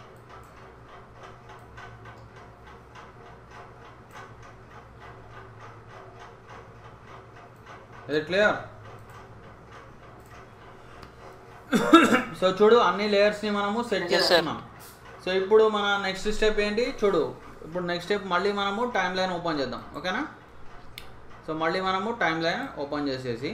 ఇది క్లియర్ సో చూడు అన్ని లేయర్స్ని మనము సెట్ Yes, sir. చేస్తున్నాం సో ఇప్పుడు మన నెక్స్ట్ స్టెప్ ఏంటి చూడు ఇప్పుడు నెక్స్ట్ స్టెప్ మళ్ళీ మనము టైం లైన్ ఓపెన్ చేద్దాం ఓకేనా సో మళ్ళీ మనము టైం లైన్ ఓపెన్ చేసేసి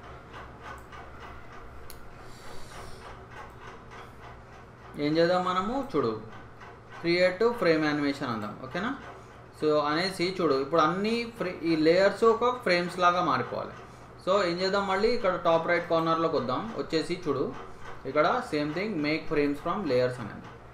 ఏం చేద్దాం మనము చూడు క్రియేట్ ఫ్రేమ్ యానిమేషన్ అందాం ఓకేనా సో అనేసి చూడు ఇప్పుడు అన్ని ఫ్రే ఈ లేయర్స్ ఒక ఫ్రేమ్స్ లాగా మారిపోవాలి సో ఏం చేద్దాం మళ్ళీ ఇక్కడ టాప్ రైట్ కార్నర్లోకి వద్దాం వచ్చేసి చూడు ఇక్కడ same thing make frames from layers అనేది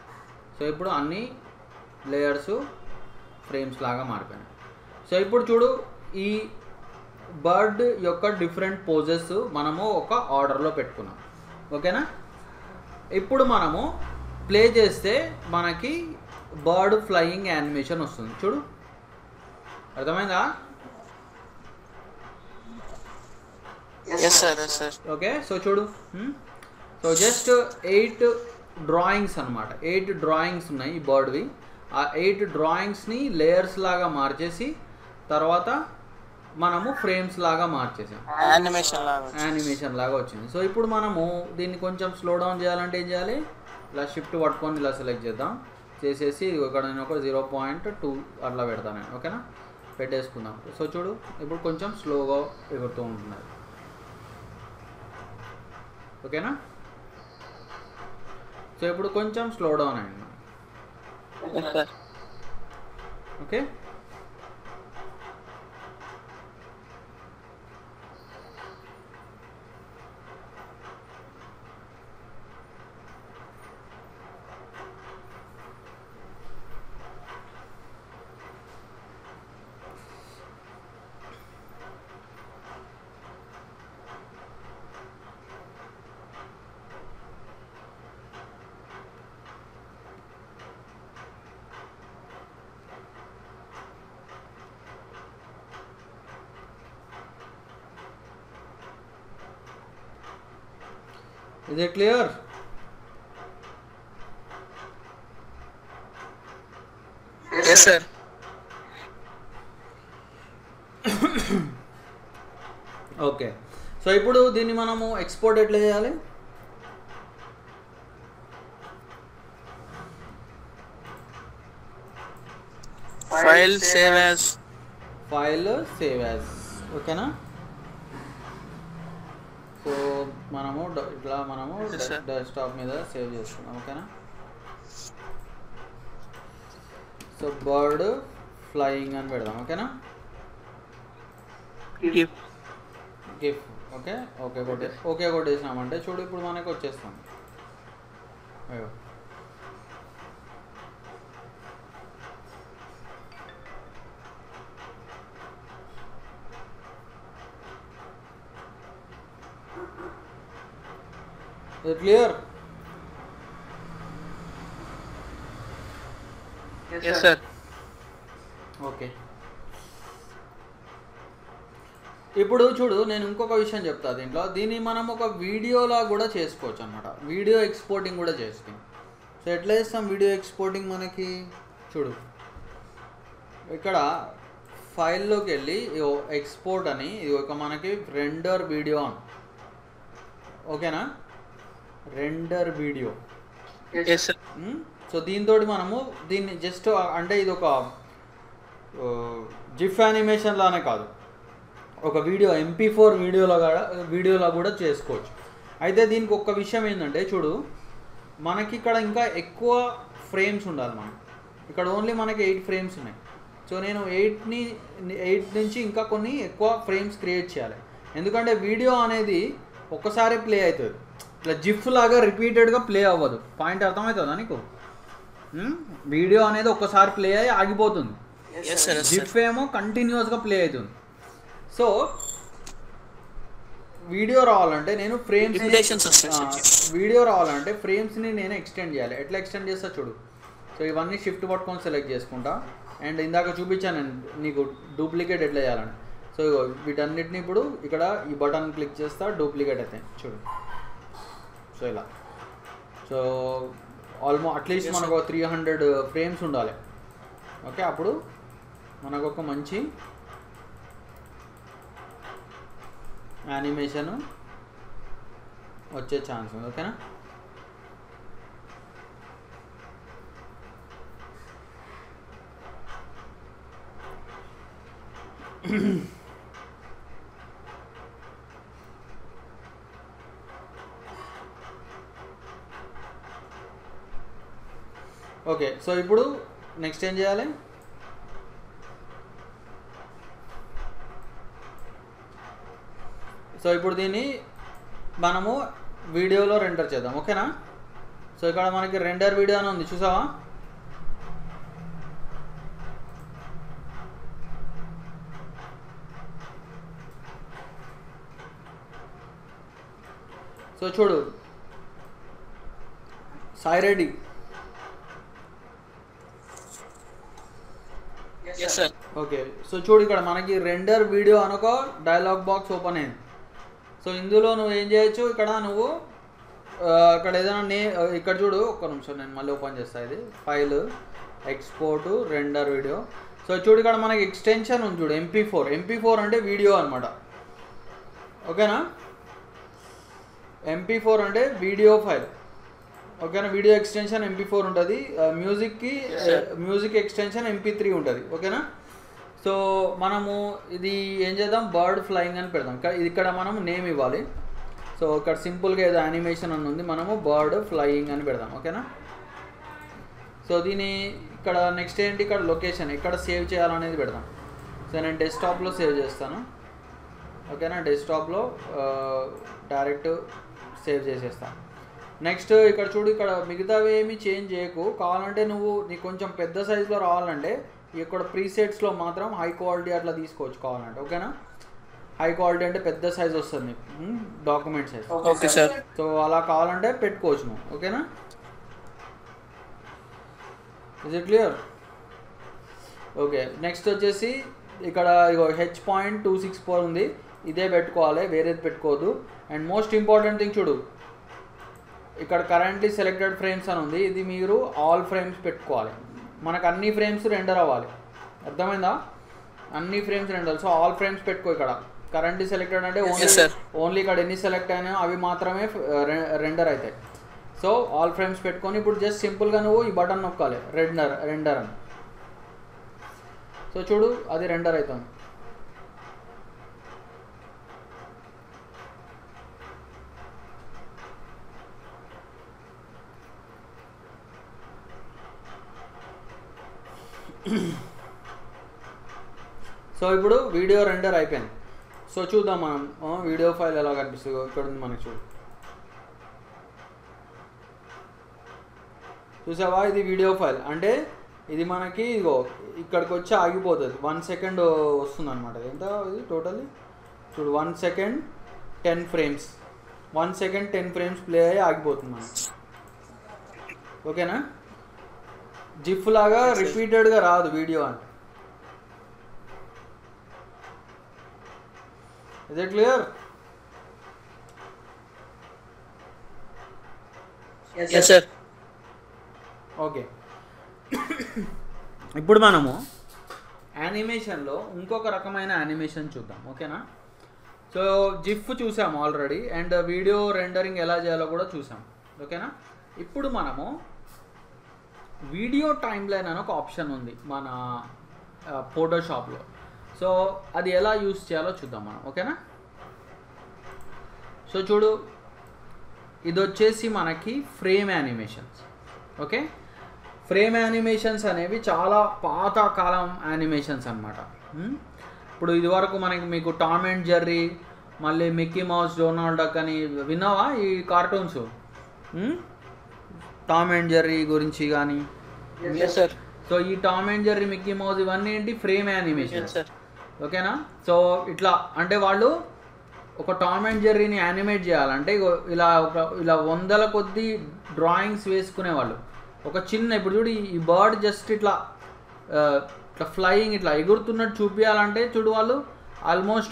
సో ఇప్పుడు అన్ని లేయర్స్ ఫ్రేమ్స్ లాగా మారిపోయినాయి సో ఇప్పుడు చూడు ఈ బర్డ్ యొక్క డిఫరెంట్ పోజెస్ మనము ఒక ఆర్డర్లో పెట్టుకున్నాం ఓకేనా ఇప్పుడు మనము ప్లే చేస్తే మనకి బర్డ్ ఫ్లయింగ్ యానిమేషన్ వస్తుంది చూడు అర్థమైందా yes sir yes sir okay so చూడు సో జస్ట్ ఎయిట్ డ్రాయింగ్స్ అనమాట ఎయిట్ డ్రాయింగ్స్ ఉన్నాయి ఈ బర్డ్వి ఆ ఎయిట్ డ్రాయింగ్స్ని లేయర్స్ లాగా మార్చేసి తర్వాత మనము ఫ్రేమ్స్ లాగా మార్చేసాం యానిమేషన్ లాగా యానిమేషన్ లాగా వచ్చింది సో ఇప్పుడు మనము దీన్ని కొంచెం స్లో డౌన్ చేయాలంటే ఏం చేయాలి ఇలా షిఫ్ట్ పట్టుకొని ఇలా సెలెక్ట్ చేద్దాం చేసేసి ఇదిగో ఇక్కడ నేను ఒక జీరో పాయింట్ టూ అట్లా పెడతాను నేను ఓకేనా పెట్టేసుకుందాం సో చూడు ఇప్పుడు కొంచెం స్లోగా ఎగురుతూ ఉంటున్నది ఓకేనా సో ఇప్పుడు కొంచెం స్లో డౌన్ అయింది yes sir okay Is it clear? Yes sir okay so ఇప్పుడు దీన్ని మనము ఎక్స్పోర్ట్ ఎట్లా చేయాలి file save as file save as ఓకేనా సో మనము డ- ఇట్లా మనము Yes, sir. డెస్క్టాప్ మీద సేవ్ చేసుకున్నాం ఓకేనా సో బర్డ్ ఫ్లయింగ్ అని పెడదాం ఓకేనా గిఫ్ ఓకే ఓకే కొట్టే ఓకే కొట్టేసినామంటే చూడు ఇప్పుడు మనకి వచ్చేస్తాం అయ్యో క్లియర్ ఎస్ సార్ ఓకే ఇప్పుడు చూడు నేను ఇంకొక విషయం చెప్తా దీంట్లో దీన్ని మనం ఒక వీడియోలా కూడా చేసుకోవచ్చు అనమాట వీడియో ఎక్స్పోర్టింగ్ కూడా చేస్తాం సో ఎట్లా చేస్తాం వీడియో ఎక్స్పోర్టింగ్ మనకి చూడు ఇక్కడ ఫైల్లోకి వెళ్ళి ఎక్స్పోర్ట్ అని ఇది ఒక మనకి రెండర్ వీడియో అని ఓకేనా render video yes sir so దీంతో మనము దీన్ని జస్ట్ అంటే ఇది ఒక జిఫ్ యానిమేషన్ లానే కాదు ఒక వీడియో ఎంపీ ఫోర్ వీడియోలో కూడా వీడియోలో కూడా చేసుకోవచ్చు అయితే దీనికి ఒక్క విషయం ఏంటంటే చూడు మనకి ఇక్కడ ఇంకా ఎక్కువ ఫ్రేమ్స్ ఉండాలి మనం ఇక్కడ ఓన్లీ మనకి ఎయిట్ ఫ్రేమ్స్ ఉన్నాయి సో నేను ఎయిట్ని ఎయిట్ నుంచి ఇంకా కొన్ని ఎక్కువ ఫ్రేమ్స్ క్రియేట్ చేయాలి ఎందుకంటే వీడియో అనేది ఒక్కసారి ప్లే అవుతుంది ఇట్లా జిఫ్ లాగా రిపీటెడ్గా ప్లే అవ్వదు పాయింట్ అర్థమవుతుందా నీకు వీడియో అనేది ఒక్కసారి ప్లే అయ్యి ఆగిపోతుంది ఎస్ సార్ ఎస్ జిఫ్ ఏమో కంటిన్యూస్గా ప్లే అవుతుంది సో వీడియో రావాలంటే నేను ఫ్రేమ్స్ Limitations వస్తాయి సార్. వీడియో రావాలంటే ఫ్రేమ్స్ని నేను ఎక్స్టెండ్ చేయాలి ఎట్లా ఎక్స్టెండ్ చేస్తా చూడు సో ఇవన్నీ షిఫ్ట్ పట్టుకొని సెలెక్ట్ చేసుకుంటా అండ్ ఇందాక చూపించాను నేను నీకు డూప్లికేట్ ఎట్లా చేయాలని సో ఇగో వీటన్నిటిని ఇప్పుడు ఇక్కడ ఈ బటన్ క్లిక్ చేస్తా డూప్లికేట్ అవుతాయి చూడు సో ఇలా సో ఆల్మో అట్లీస్ట్ మనకు త్రీ హండ్రెడ్ ఫ్రేమ్స్ ఉండాలి ఓకే అప్పుడు మనకు ఒక మంచి యానిమేషన్ వచ్చే ఛాన్స్ ఉంది ఓకేనా ఓకే సో ఇప్పుడు నెక్స్ట్ ఏం చేయాలి సో ఇప్పుడు దీన్ని మనము వీడియోలో రెండర్ చేద్దాం ఓకేనా సో ఇక్కడ మనకి రెండర్ వీడియో అని ఉంది చూసావా సో చూడు Sai Reddy Yes, sir. Okay so చూడు ఇక్కడ మనకి రెండర్ వీడియో అనుకో డైలాగ్ బాక్స్ ఓపెన్ అయింది సో ఇందులో నువ్వు ఏం చేయొచ్చు ఇక్కడ నువ్వు ఆ, ఇక్కడ ఏదైనా నే ఇక్కడ చూడు ఒక్క నిమిషం నేను మళ్ళీ ఓపెన్ చేస్తా ఇది file export render video so చూడు ఇక్కడ మనకి ఎక్స్టెన్షన్ ఉంది చూడు ఎంపీ ఫోర్ ఎంపీ ఫోర్ అంటే వీడియో అనమాట ఓకేనా ఎంపీ ఫోర్ అంటే వీడియో ఫైల్ ఓకేనా వీడియో ఎక్స్టెన్షన్ ఎంపీ ఫోర్ ఉంటుంది మ్యూజిక్కి Yes, sir. Music extension MP three ఉంటుంది ఓకేనా సో మనము ఇది ఏం చేద్దాం బర్డ్ ఫ్లయింగ్ అని పెడదాం ఇక్కడ- ఇది ఇక్కడ మనం నేమ్ ఇవ్వాలి సో ఇక్కడ సింపుల్గా ఏదో యానిమేషన్ అని ఉంది మనము బర్డ్ ఫ్లయింగ్ అని పెడదాం ఓకేనా సో దీని ఇక్కడ నెక్స్ట్ ఏంటి ఇక్కడ లొకేషన్ ఎక్కడ సేవ్ చేయాలనేది పెడదాం సో నేను డెస్క్టాప్లో సేవ్ చేస్తాను ఓకేనా డెస్క్టాప్లో డైరెక్ట్ సేవ్ చేసేస్తాను నెక్స్ట్ ఇక్కడ చూడు ఇక్కడ మిగతావి ఏమి చేంజ్ చేయకు కావాలంటే నువ్వు నీకు కొంచెం పెద్ద సైజులో రావాలంటే ఇక్కడ ప్రీసెట్స్లో మాత్రం హై క్వాలిటీ అట్లా తీసుకోవచ్చు కావాలంటే ఓకేనా హై క్వాలిటీ అంటే పెద్ద సైజ్ వస్తుంది నీకు document size Okay, sir. So అలా కావాలంటే పెట్టుకోవచ్చు నువ్వు ఓకేనా is it clear okay next వచ్చేసి ఇక్కడ ఇగో H point two six four ఉంది ఇదే పెట్టుకోవాలి వేరేది పెట్టుకోవద్దు అండ్ మోస్ట్ ఇంపార్టెంట్ థింగ్ చూడు ఇక్కడ కరెంట్లీ సెలెక్టెడ్ ఫ్రేమ్స్ అని ఉంది ఇది మీరు ఆల్ ఫ్రేమ్స్ పెట్టుకోవాలి మనకు అన్ని ఫ్రేమ్స్ రెండర్ అవ్వాలి అర్థమైందా అన్ని frames render so all frames పెట్టుకో ఇక్కడ కరెంట్లీ సెలెక్టెడ్ అంటే ఓన్లీ Yes, sir. ఓన్లీ ఇక్కడ ఎన్ని సెలెక్ట్ అయినాయో అవి మాత్రమే రెండర్ అవుతాయి సో ఆల్ ఫ్రేమ్స్ పెట్టుకొని ఇప్పుడు జస్ట్ సింపుల్గా నువ్వు ఈ బటన్ నొక్కాలి రెండర్ రెండర్ అని సో చూడు అది రెండర్ అవుతుంది సో ఇప్పుడు వీడియో రెండర్ అయిపోయింది సో చూద్దాం మనం ఆ, వీడియో ఫైల్ ఎలా కనిపిస్తుంది ఇక్కడ ఉంది మనకి చూడు చూసావా ఇది వీడియో ఫైల్ అంటే ఇది మనకి ఇగో ఇక్కడికి వచ్చి ఆగిపోతుంది వన్ సెకండ్ వస్తుంది అనమాట ఎంత ఇది టోటల్లీ చూడు one second ten frames one second ten frames play అయ్యి ఆగిపోతుంది మనకి ఓకేనా జిఫ్ లాగా రిపీటెడ్గా రాదు వీడియో అని is it clear Yes, sir. Okay ఇప్పుడు మనము యానిమేషన్లో ఇంకొక రకమైన యానిమేషన్ చూద్దాం ఓకేనా సో జిఫ్ చూసాము ఆల్రెడీ అండ్ వీడియో రెండరింగ్ ఎలా చేయాలో కూడా చూసాం ఓకేనా ఇప్పుడు మనము వీడియో టైం లైన్ అని ఒక ఆప్షన్ ఉంది మన ఫోటోషాప్లో సో అది ఎలా యూస్ చేయాలో చూద్దాం మనం ఓకేనా సో చూడు ఇది వచ్చేసి మనకి frame animations okay frame animations అనేవి చాలా పాత కాలం యానిమేషన్స్ అనమాట ఇప్పుడు ఇదివరకు మనకి మీకు టామ్ అండ్ జెర్రీ మళ్ళీ మిక్కీ మౌస్ డొనాల్డ్ డక్ అని విన్నావా ఈ కార్టూన్స్ టామ్ అండ్ జెర్రీ గురించి కానీ Yes, sir. సో ఈ Tom and Jerry Mickey Mouse ఇవన్నీ ఏంటి ఫ్రేమ్ యానిమేషన్ Yes, sir. ఓకేనా సో ఇట్లా అంటే వాళ్ళు ఒక టామ్ అండ్ జెర్రీని యానిమేట్ చేయాలంటే ఇగో ఇలా ఒక ఇలా వందల కొద్ది డ్రాయింగ్స్ వేసుకునేవాళ్ళు ఒక చిన్న ఇప్పుడు చూడు ఈ- ఈ బర్డ్ జస్ట్ ఇట్లా ఆ, ఇట్లా ఫ్లయింగ్ ఇట్లా ఎగురుతున్నట్టు చూపించాలంటే చూడు వాళ్ళు ఆల్మోస్ట్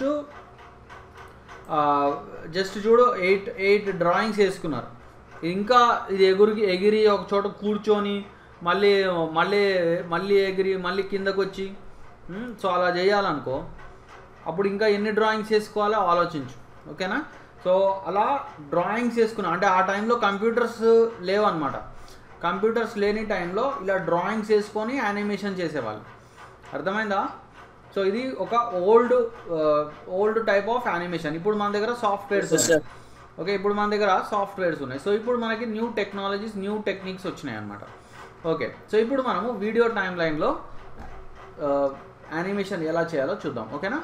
జస్ట్ చూడు ఎయిట్ ఎయిట్ డ్రాయింగ్స్ వేసుకున్నారు ఇంకా ఇది ఎగురికి ఎగిరి ఒక చోట కూర్చొని మళ్ళీ మళ్ళీ మళ్ళీ ఎగిరి మళ్ళీ కిందకు వచ్చి ఉమ్, సో అలా చేయాలనుకో అప్పుడు ఇంకా ఎన్ని డ్రాయింగ్స్ వేసుకోవాలో ఆలోచించు ఓకేనా సో అలా డ్రాయింగ్స్ వేసుకున్నా అంటే ఆ టైంలో కంప్యూటర్స్ లేవన్నమాట కంప్యూటర్స్ లేని టైంలో ఇలా డ్రాయింగ్స్ వేసుకొని యానిమేషన్ చేసేవాళ్ళు అర్థమైందా సో ఇది ఒక old old type of animation ఇప్పుడు మన దగ్గర సాఫ్ట్వేర్స్ Yes, sir. ఉన్నాయి ఓకే ఇప్పుడు మన దగ్గర సాఫ్ట్వేర్స్ ఉన్నాయి సో ఇప్పుడు మనకి న్యూ టెక్నాలజీస్ న్యూ టెక్నిక్స్ వచ్చినాయి అనమాట ఓకే సో ఇప్పుడు మనము వీడియో టైం లైన్లో యానిమేషన్ ఎలా చేయాలో చూద్దాం ఓకేనా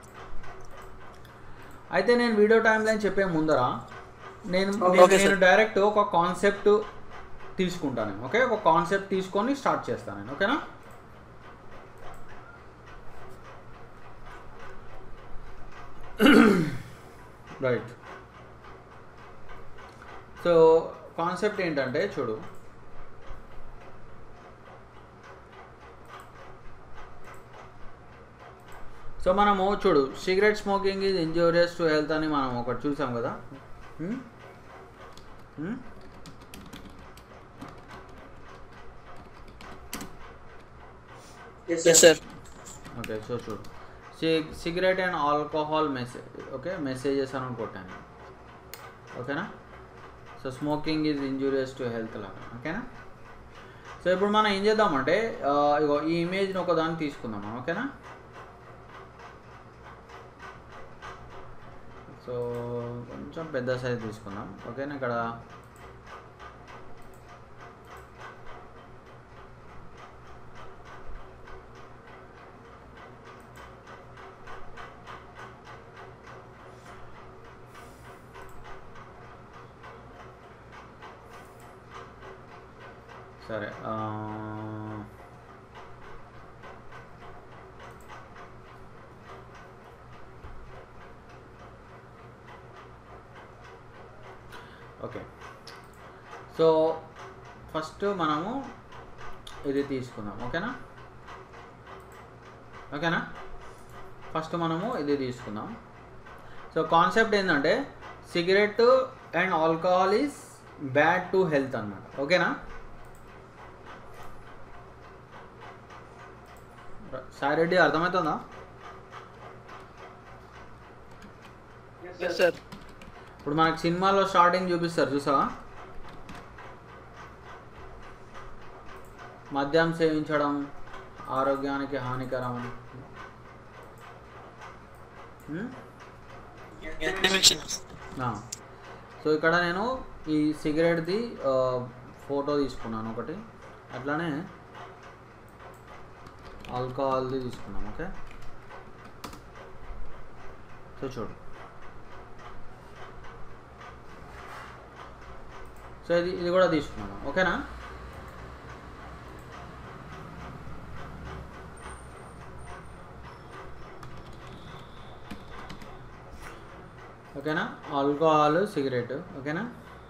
అయితే నేను వీడియో టైం లైన్ చెప్పే ముందర నేను నేను- Okay, sir. నేను డైరెక్ట్ ఒక కాన్సెప్ట్ తీసుకుంటాను నేను ఓకే ఒక కాన్సెప్ట్ తీసుకొని స్టార్ట్ చేస్తాను నేను ఓకేనా రైట్ సో కాన్సెప్ట్ ఏంటంటే చూడు సో మనము చూడు cigarette smoking is injurious to health అని మనం ఒకటి చూసాం కదా హ్మ్? హ్మ్? Yes, sir. ఓకే సో చూడు సి- cigarette and alcohol message okay messages అని కొట్టాను ఓకేనా so smoking is injurious to health లాగా ఓకేనా సో ఇప్పుడు మనం ఏం చేద్దామంటే ఆ, ఇగో ఈ ఇమేజ్ని ఒక దాన్ని తీసుకుందాం మనం ఓకేనా సో కొంచెం పెద్ద సైజ్ తీసుకుందాం ఓకేనా ఇక్కడ సరే ఆ, ఓకే సో ఫస్ట్ మనము ఇది తీసుకుందాం ఓకేనా ఓకేనా ఫస్ట్ మనము ఇది తీసుకుందాం సో కాన్సెప్ట్ ఏంటంటే cigarette and alcohol is bad to health అన్నమాట ఓకేనా సాయి రెడ్డి అర్థమవుతుందా Yes, sir. ఇప్పుడు మనకి సినిమాలో స్టార్టింగ్ చూపిస్తారు చూసావా మద్యం సేవించడం ఆరోగ్యానికి హానికరం అని హ్మ్? ఆ. సో ఇక్కడ నేను ఈ సిగరెట్ది ఆ, ఫోటో తీసుకున్నాను ఒకటి అట్లానే ఆల్కహాల్ది తీసుకున్నాం ఓకే సో చూడు సో ఇది ఇది కూడా తీసుకున్నాము ఓకేనా ఓకేనా ఆల్కహాల్ సిగరెట్ ఓకేనా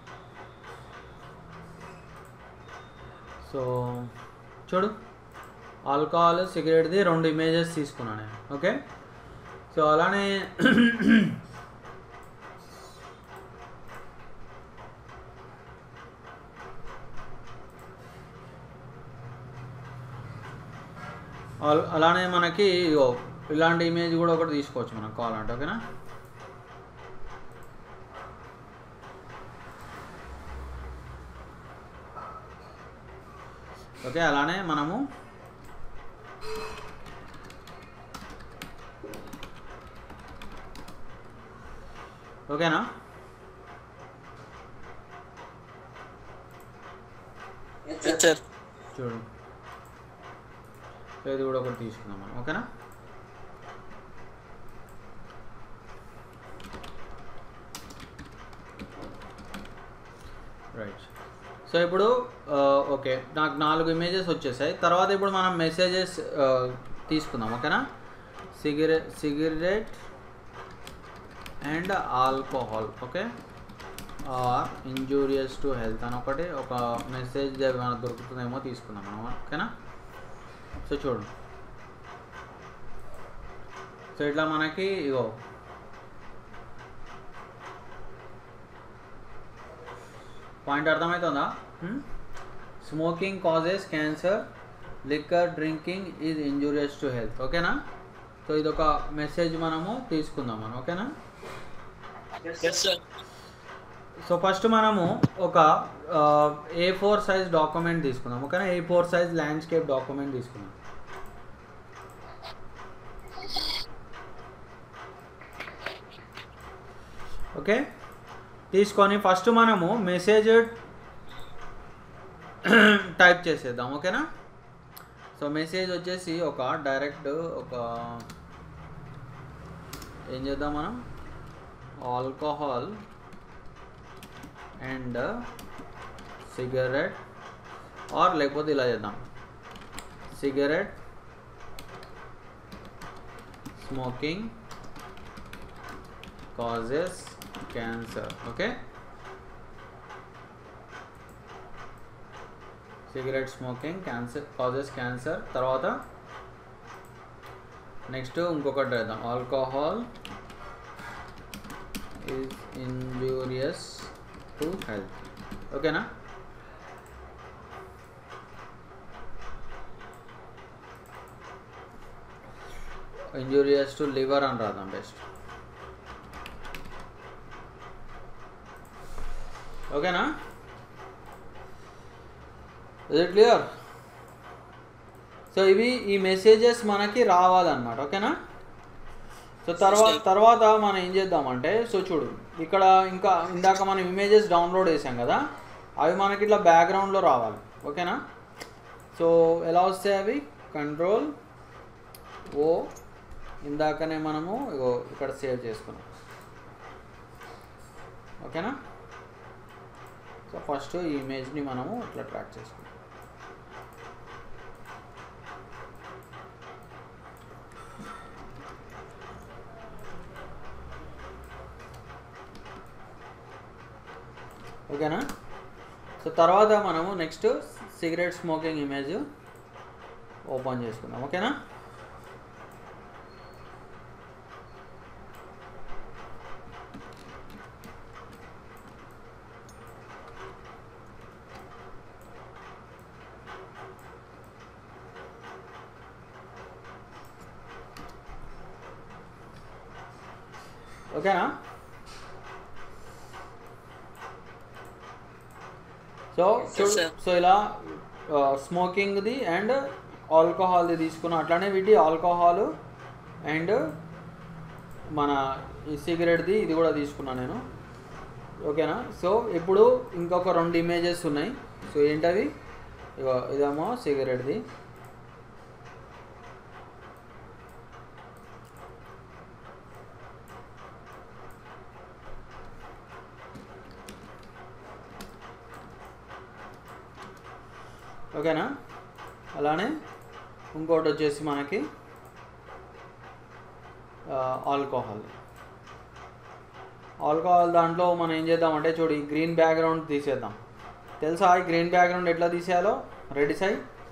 సో చూడు ఆల్కహాల్ సిగరెట్ది రెండు ఇమేజెస్ తీసుకున్నాను నేను ఓకే సో అలానే అల్- అలానే మనకి ఇగో ఇలాంటి ఇమేజ్ కూడా ఒకటి తీసుకోవచ్చు మనం కావాలంటే ఓకేనా ఓకే అలానే మనము ఓకేనా Yes, sir. చూడు సో ఇది కూడా ఒకటి తీసుకుందాం మనం ఓకేనా రైట్ సో ఇప్పుడు ఆ, ఓకే నాకు నాలుగు ఇమేజెస్ వచ్చేసాయి తర్వాత ఇప్పుడు మనం మెసేజెస్ తీసుకుందాం ఓకేనా cigarette cigarette and alcohol okay are injurious to health అని ఒకటి ఒక మెసేజ్ మనకు దొరుకుతుందేమో తీసుకుందాం మనం ఓకేనా సో చూడు సో ఇట్లా మనకి ఇగో పాయింట్ అర్థమవుతుందా smoking causes cancer liquor drinking is injurious to health ఓకేనా సో ఇది ఒక మెసేజ్ మనము తీసుకుందాం మనం ఓకేనా Yes, sir. సో ఫస్ట్ మనము ఒక ఏ ఫోర్ సైజ్ డాక్యుమెంట్ తీసుకుందాం ఓకేనా A four size landscape document తీసుకుందాం ఓకే తీసుకొని ఫస్ట్ మనము మెసేజ్ టైప్ చేసేద్దాం ఓకేనా సో మెసేజ్ వచ్చేసి ఒక డైరెక్ట్ ఒక ఏం చేద్దాం మనం ఆల్కహాల్ అండ్ సిగరెట్ ఆర్ లేకపోతే ఇలా చేద్దాం cigarette smoking causes cancer okay cigarette smoking cancer causes cancer తర్వాత నెక్స్ట్ ఇంకొకటి రాద్దాం alcohol is injurious to health ఓకేనా ఇంజూరియస్ టు లివర్ అని రాద్దాం బెస్ట్ ఓకేనా ఇస్ ఇట్ క్లియర్ సో ఇవి ఈ మెసేజెస్ మనకి రావాలన్నమాట ఓకేనా సో తర్వాత తర్వాత మనం ఏం చేద్దామంటే సో చూడు ఇక్కడ ఇంకా ఇందాక మనం ఇమేజెస్ డౌన్లోడ్ చేసాం కదా అవి మనకి ఇట్లా బ్యాక్గ్రౌండ్లో రావాలి ఓకేనా సో ఎలా వస్తాయి అవి కంట్రోల్ ఓ ఇందాకనే మనము ఇగో ఇక్కడ సేవ్ చేసుకున్నాం ఓకేనా సో ఫస్ట్ ఈ ఇమేజ్ని మనము ఇట్లా ట్రాక్ చేసుకుంటాం ఓకేనా సో తర్వాత మనము next cigarette smoking image open చేసుకుందాం ఓకేనా ఓకేనా సో Yes, sir. సో ఇలా స్మోకింగ్ది అండ్ ఆల్కహాల్ది తీసుకున్నాం అట్లానే వీటి ఆల్కహాల్ అండ్ మన ఈ సిగరెట్ది ఇది కూడా తీసుకున్నాను నేను ఓకేనా సో ఇప్పుడు ఇంకొక రెండు ఇమేజెస్ ఉన్నాయి సో ఏంటవి ఇగో ఇదేమో సిగరెట్ది ఓకేనా అలానే ఇంకోటి వచ్చేసి మనకి ఆల్కహాల్ ఆల్కహాల్ దాంట్లో మనం ఏం చేద్దామంటే చూడు ఈ గ్రీన్ బ్యాక్గ్రౌండ్ తీసేద్దాం తెలుసా ఈ గ్రీన్ బ్యాక్గ్రౌండ్ ఎట్లా తీసేయాలో రెడీ సై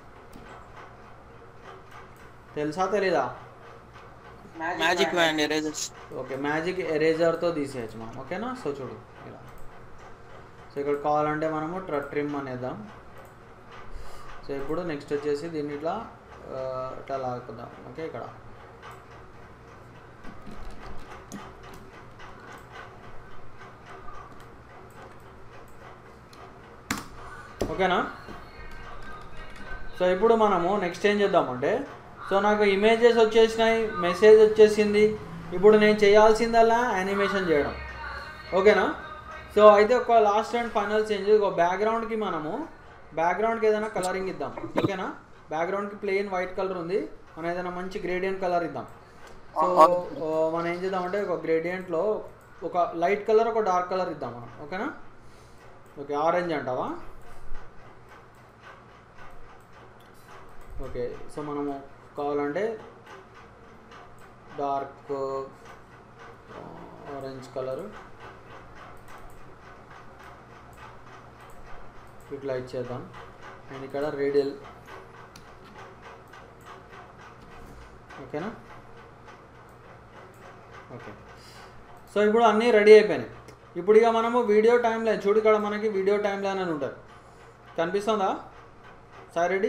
తెలుసా తెలీదా magic man erasers okay magic ఎరేజర్తో తీసేయచ్చు మనం ఓకేనా సో చూడు ఇలా సో ఇక్కడ కావాలంటే మనము ట్ర ట్రిమ్ అనేద్దాం సో ఇప్పుడు నెక్స్ట్ వచ్చేసి దీన్ని ఇట్లా ఆ, ఇట్లా లాగుకుందాం ఓకే ఇక్కడ ఓకేనా సో ఇప్పుడు మనము నెక్స్ట్ ఏం చేద్దామంటే సో నాకు ఇమేజెస్ వచ్చేసినాయి మెసేజ్ వచ్చేసింది ఇప్పుడు నేను చేయాల్సిందల్లా యానిమేషన్ చేయడం ఓకేనా సో అయితే ఒక లాస్ట్ అండ్ ఫైనల్ చేంజ్ ఒక బ్యాక్గ్రౌండ్కి మనము బ్యాక్గ్రౌండ్కి ఏదైనా కలరింగ్ ఇద్దాం ఓకేనా బ్యాక్గ్రౌండ్కి ప్లెయిన్ వైట్ కలర్ ఉంది మనం ఏదైనా మంచి గ్రేడియంట్ కలర్ ఇద్దాం సో ఆ, మనం ఏం చేద్దామంటే ఒక గ్రేడియంట్లో ఒక లైట్ కలర్ ఒక డార్క్ కలర్ ఇద్దాం మనం ఓకేనా ఓకే ఆరెంజ్ అంటావా ఓకే సో మనము కావాలంటే డార్క్ ఆరెంజ్ కలర్ ఇట్లా ఇచ్చేద్దాం అండ్ ఇక్కడ రేడియల్ ఓకేనా ఓకే సో ఇప్పుడు అన్నీ రెడీ అయిపోయినాయి ఇప్పుడు ఇక మనము వీడియో టైం లైన్ చూడు ఇక్కడ మనకి వీడియో టైం లైన్ అని ఉంటుంది కనిపిస్తుందా sir ready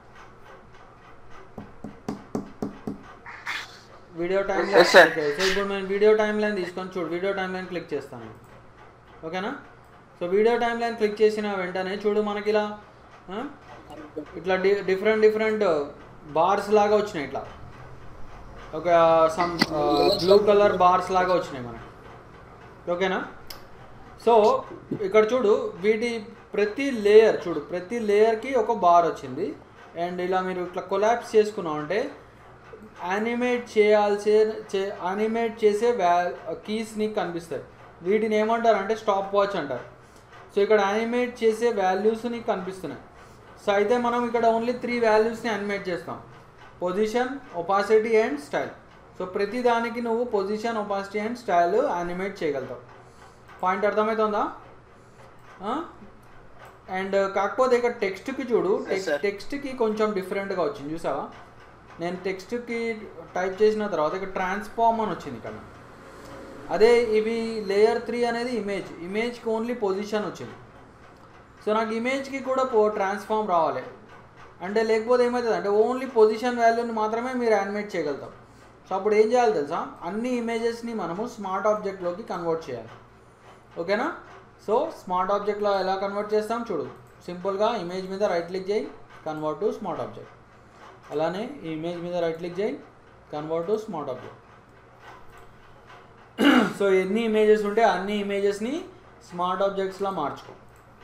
video time Yes, sir. Okay so ఇప్పుడు నేను వీడియో టైం లైన్ తీసుకొని చూడు వీడియో టైం లైన్ క్లిక్ చేస్తాను ఓకేనా so video timeline click చేసిన వెంటనే చూడు మనకి ఇలా ఆ, ఇట్లా డి డిఫరెంట్ డిఫరెంట్ బార్స్ లాగా వచ్చినాయి ఇట్లా ఒక సమ్ బ్లూ కలర్ బార్స్ లాగా వచ్చినాయి మనకి ఓకేనా సో ఇక్కడ చూడు వీటి ప్రతి లేయర్ చూడు ప్రతి లేయర్కి ఒక బార్ వచ్చింది అండ్ ఇలా మీరు ఇట్లా కొలాప్స్ చేసుకున్నాం అంటే యానిమేట్ చేయాల్సే చే యానిమేట్ చేసే వ్యా కీస్ నీకు కనిపిస్తాయి వీటిని ఏమంటారు అంటే స్టాప్ వాచ్ అంటారు సో ఇక్కడ యానిమేట్ చేసే వాల్యూస్ నీకు కనిపిస్తున్నాయి సో అయితే మనం ఇక్కడ ఓన్లీ త్రీ వాల్యూస్ని యానిమేట్ చేస్తాం position opacity and style so ప్రతి దానికి నువ్వు position opacity and style animate చేయగలుగుతావు పాయింట్ అర్థమవుతుందా ఆ? అండ్ కాకపోతే ఇక్కడ టెక్స్ట్కి చూడు Yes, sir. టెక్స్ట్కి కొంచెం డిఫరెంట్గా వచ్చింది చూసావా నేను టెక్స్ట్కి టైప్ చేసిన తర్వాత ఇక్కడ ట్రాన్స్ఫార్మ్ అని వచ్చింది ఇక్కడ అదే ఇవి లేయర్ త్రీ అనేది ఇమేజ్ ఇమేజ్కి ఓన్లీ పొజిషన్ వచ్చింది సో నాకు ఇమేజ్కి కూడా పో ట్రాన్స్ఫార్మ్ రావాలి అంటే లేకపోతే ఏమవుతుంది అంటే ఓన్లీ పొజిషన్ వాల్యూని మాత్రమే మీరు యానిమేట్ చేయగలుగుతాం సో అప్పుడు ఏం చేయాలి తెలుసా అన్ని ఇమేజెస్ని మనము స్మార్ట్ ఆబ్జెక్ట్లోకి కన్వర్ట్ చేయాలి ఓకేనా సో స్మార్ట్ ఆబ్జెక్ట్లో ఎలా కన్వర్ట్ చేస్తాం చూడు సింపుల్గా ఇమేజ్ మీద రైట్ క్లిక్ చేయి కన్వర్ట్ టు స్మార్ట్ ఆబ్జెక్ట్ అలానే ఈ ఇమేజ్ మీద రైట్ క్లిక్ చేయి convert to smart object so ఎన్ని ఇమేజెస్ ఉంటే అన్ని ఇమేజెస్ని స్మార్ట్ ఆబ్జెక్ట్స్లా మార్చుకో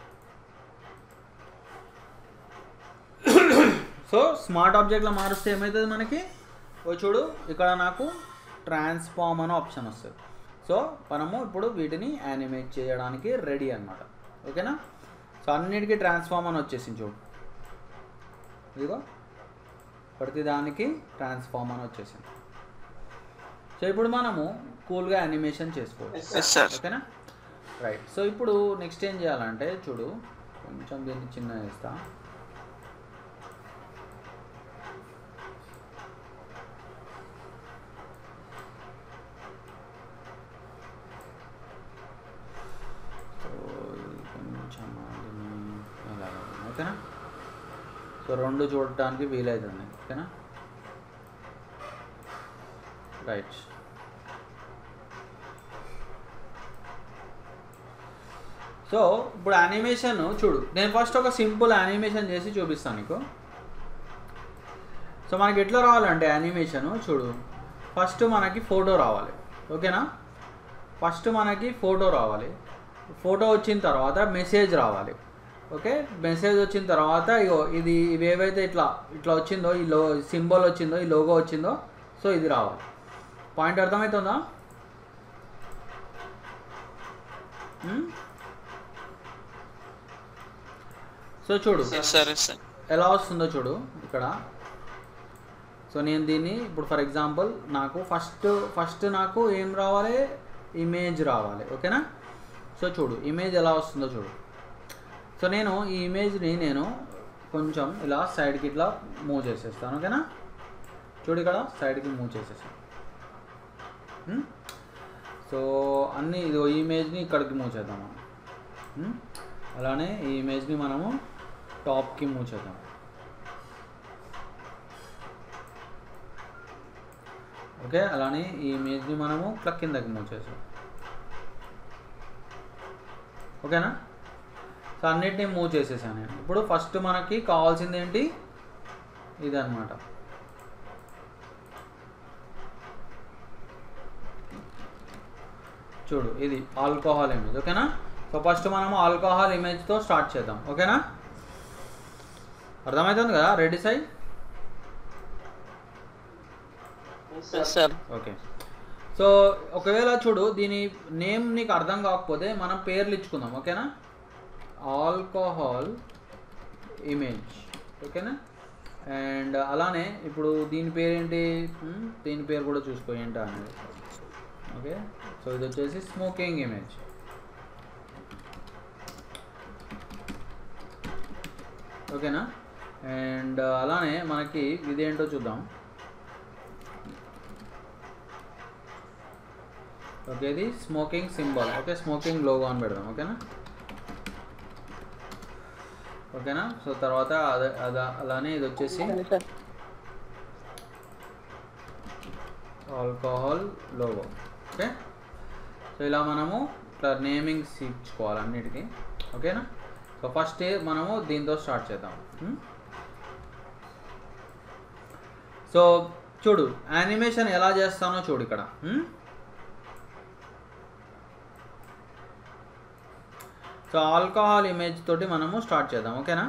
సో స్మార్ట్ ఆబ్జెక్ట్లో మారుస్తే ఏమవుతుంది మనకి ఓ చూడు ఇక్కడ నాకు ట్రాన్స్ఫార్మ్ అనే ఆప్షన్ వస్తుంది సో మనము ఇప్పుడు వీటిని యానిమేట్ చేయడానికి రెడీ అన్నమాట ఓకేనా సో అన్నిటికీ ట్రాన్స్ఫార్మ్ అని వచ్చేసింది చూడు ఇదిగో ప్రతి దానికి ట్రాన్స్ఫార్మ్ అని వచ్చేసింది సో ఇప్పుడు మనము కూల్గా యానిమేషన్ చేసుకోవచ్చు Yes, sir. ఓకేనా రైట్ సో ఇప్పుడు నెక్స్ట్ ఏం చేయాలంటే చూడు కొంచెం దీన్ని చిన్న చేస్తా సో ఇది కొంచెం దీన్ని ఇలాగ ఓకేనా సో రెండు చూడటానికి వీలవుతుంది ఓకేనా రైట్ సో ఇప్పుడు యానిమేషన్ చూడు నేను ఫస్ట్ ఒక సింపుల్ యానిమేషన్ చేసి చూపిస్తాను నీకు సో మనకి ఎట్లా రావాలంటే యానిమేషన్ చూడు ఫస్ట్ మనకి ఫోటో రావాలి ఓకేనా ఫస్ట్ మనకి ఫోటో రావాలి ఫోటో వచ్చిన తర్వాత మెసేజ్ రావాలి ఓకే మెసేజ్ వచ్చిన తర్వాత ఇగో ఇది ఇవి ఏవైతే ఇట్లా ఇట్లా వచ్చిందో ఈ లో సింబల్ వచ్చిందో ఈ లోగో వచ్చిందో సో ఇది రావాలి పాయింట్ అర్థమవుతుందా ఉమ్? సో చూడు ఎస్ సార్ ఎస్ సార్ ఎలా వస్తుందో చూడు ఇక్కడ సో నేను దీన్ని ఇప్పుడు ఫర్ ఎగ్జాంపుల్ నాకు ఫస్ట్ ఫస్ట్ నాకు ఏం రావాలి ఇమేజ్ రావాలి ఓకేనా సో చూడు ఇమేజ్ ఎలా వస్తుందో చూడు సో నేను ఈ ఇమేజ్ని నేను కొంచెం ఇలా సైడ్కి ఇట్లా మూవ్ చేసేస్తాను ఓకేనా చూడు ఇక్కడ సైడ్కి మూవ్ చేసేసాను ఉమ్? సో అన్ని ఇది ఈ ఇమేజ్ని ఇక్కడికి మూవ్ చేద్దాం మనం ఉమ్? అలానే ఈ ఇమేజ్ని మనము టాప్కి మూవ్ చేద్దాం ఓకే అలానే ఈ ఇమేజ్ని మనము ఇట్లా కిందకి మూవ్ చేసాం ఓకేనా సో అన్నిటిని మూవ్ చేసేసాను నేను ఇప్పుడు ఫస్ట్ మనకి కావాల్సింది ఏంటి ఇది అనమాట చూడు ఇది ఆల్కహాల్ ఇమేజ్ ఓకేనా సో ఫస్ట్ మనము ఆల్కహాల్ ఇమేజ్తో స్టార్ట్ చేద్దాం ఓకేనా అర్థమవుతుంది కదా రెడీ సై ఎస్ సార్ ఓకే సో ఒకవేళ చూడు దీని నేమ్ నీకు అర్థం కాకపోతే మనం పేర్లు ఇచ్చుకుందాం ఓకేనా ఆల్కహాల్ ఇమేజ్ ఓకేనా అండ్ అలానే ఇప్పుడు దీని పేరు ఏంటి హ్మ్, దీని పేరు కూడా చూసుకో ఏంటా అనేది ఓకే సో ఇది వచ్చేసి స్మోకింగ్ ఇమేజ్ ఓకేనా అండ్ అలానే మనకి ఇదేంటో చూద్దాం ఓకే ఇది smoking symbol okay smoking logo అని పెడదాం ఓకేనా ఓకేనా సో తర్వాత అదే అదా అలానే ఇది వచ్చేసి sir alcohol logo okay so ఇలా మనము ఇట్లా నేమింగ్స్ ఇచ్చుకోవాలి అన్నిటికీ ఓకేనా సో ఫస్ట్ మనము దీంతో స్టార్ట్ చేద్దాం హ్మ్? సో చూడు యానిమేషన్ ఎలా చేస్తానో చూడు ఇక్కడ హ్మ్? సో ఆల్కహాల్ ఇమేజ్ తోటి మనము స్టార్ట్ చేద్దాం ఓకేనా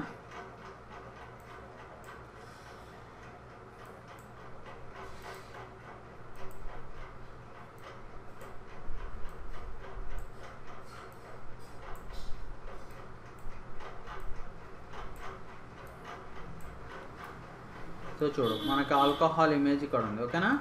సో చూడు మనకి ఆల్కహాల్ ఇమేజ్ ఇక్కడ ఉంది ఓకేనా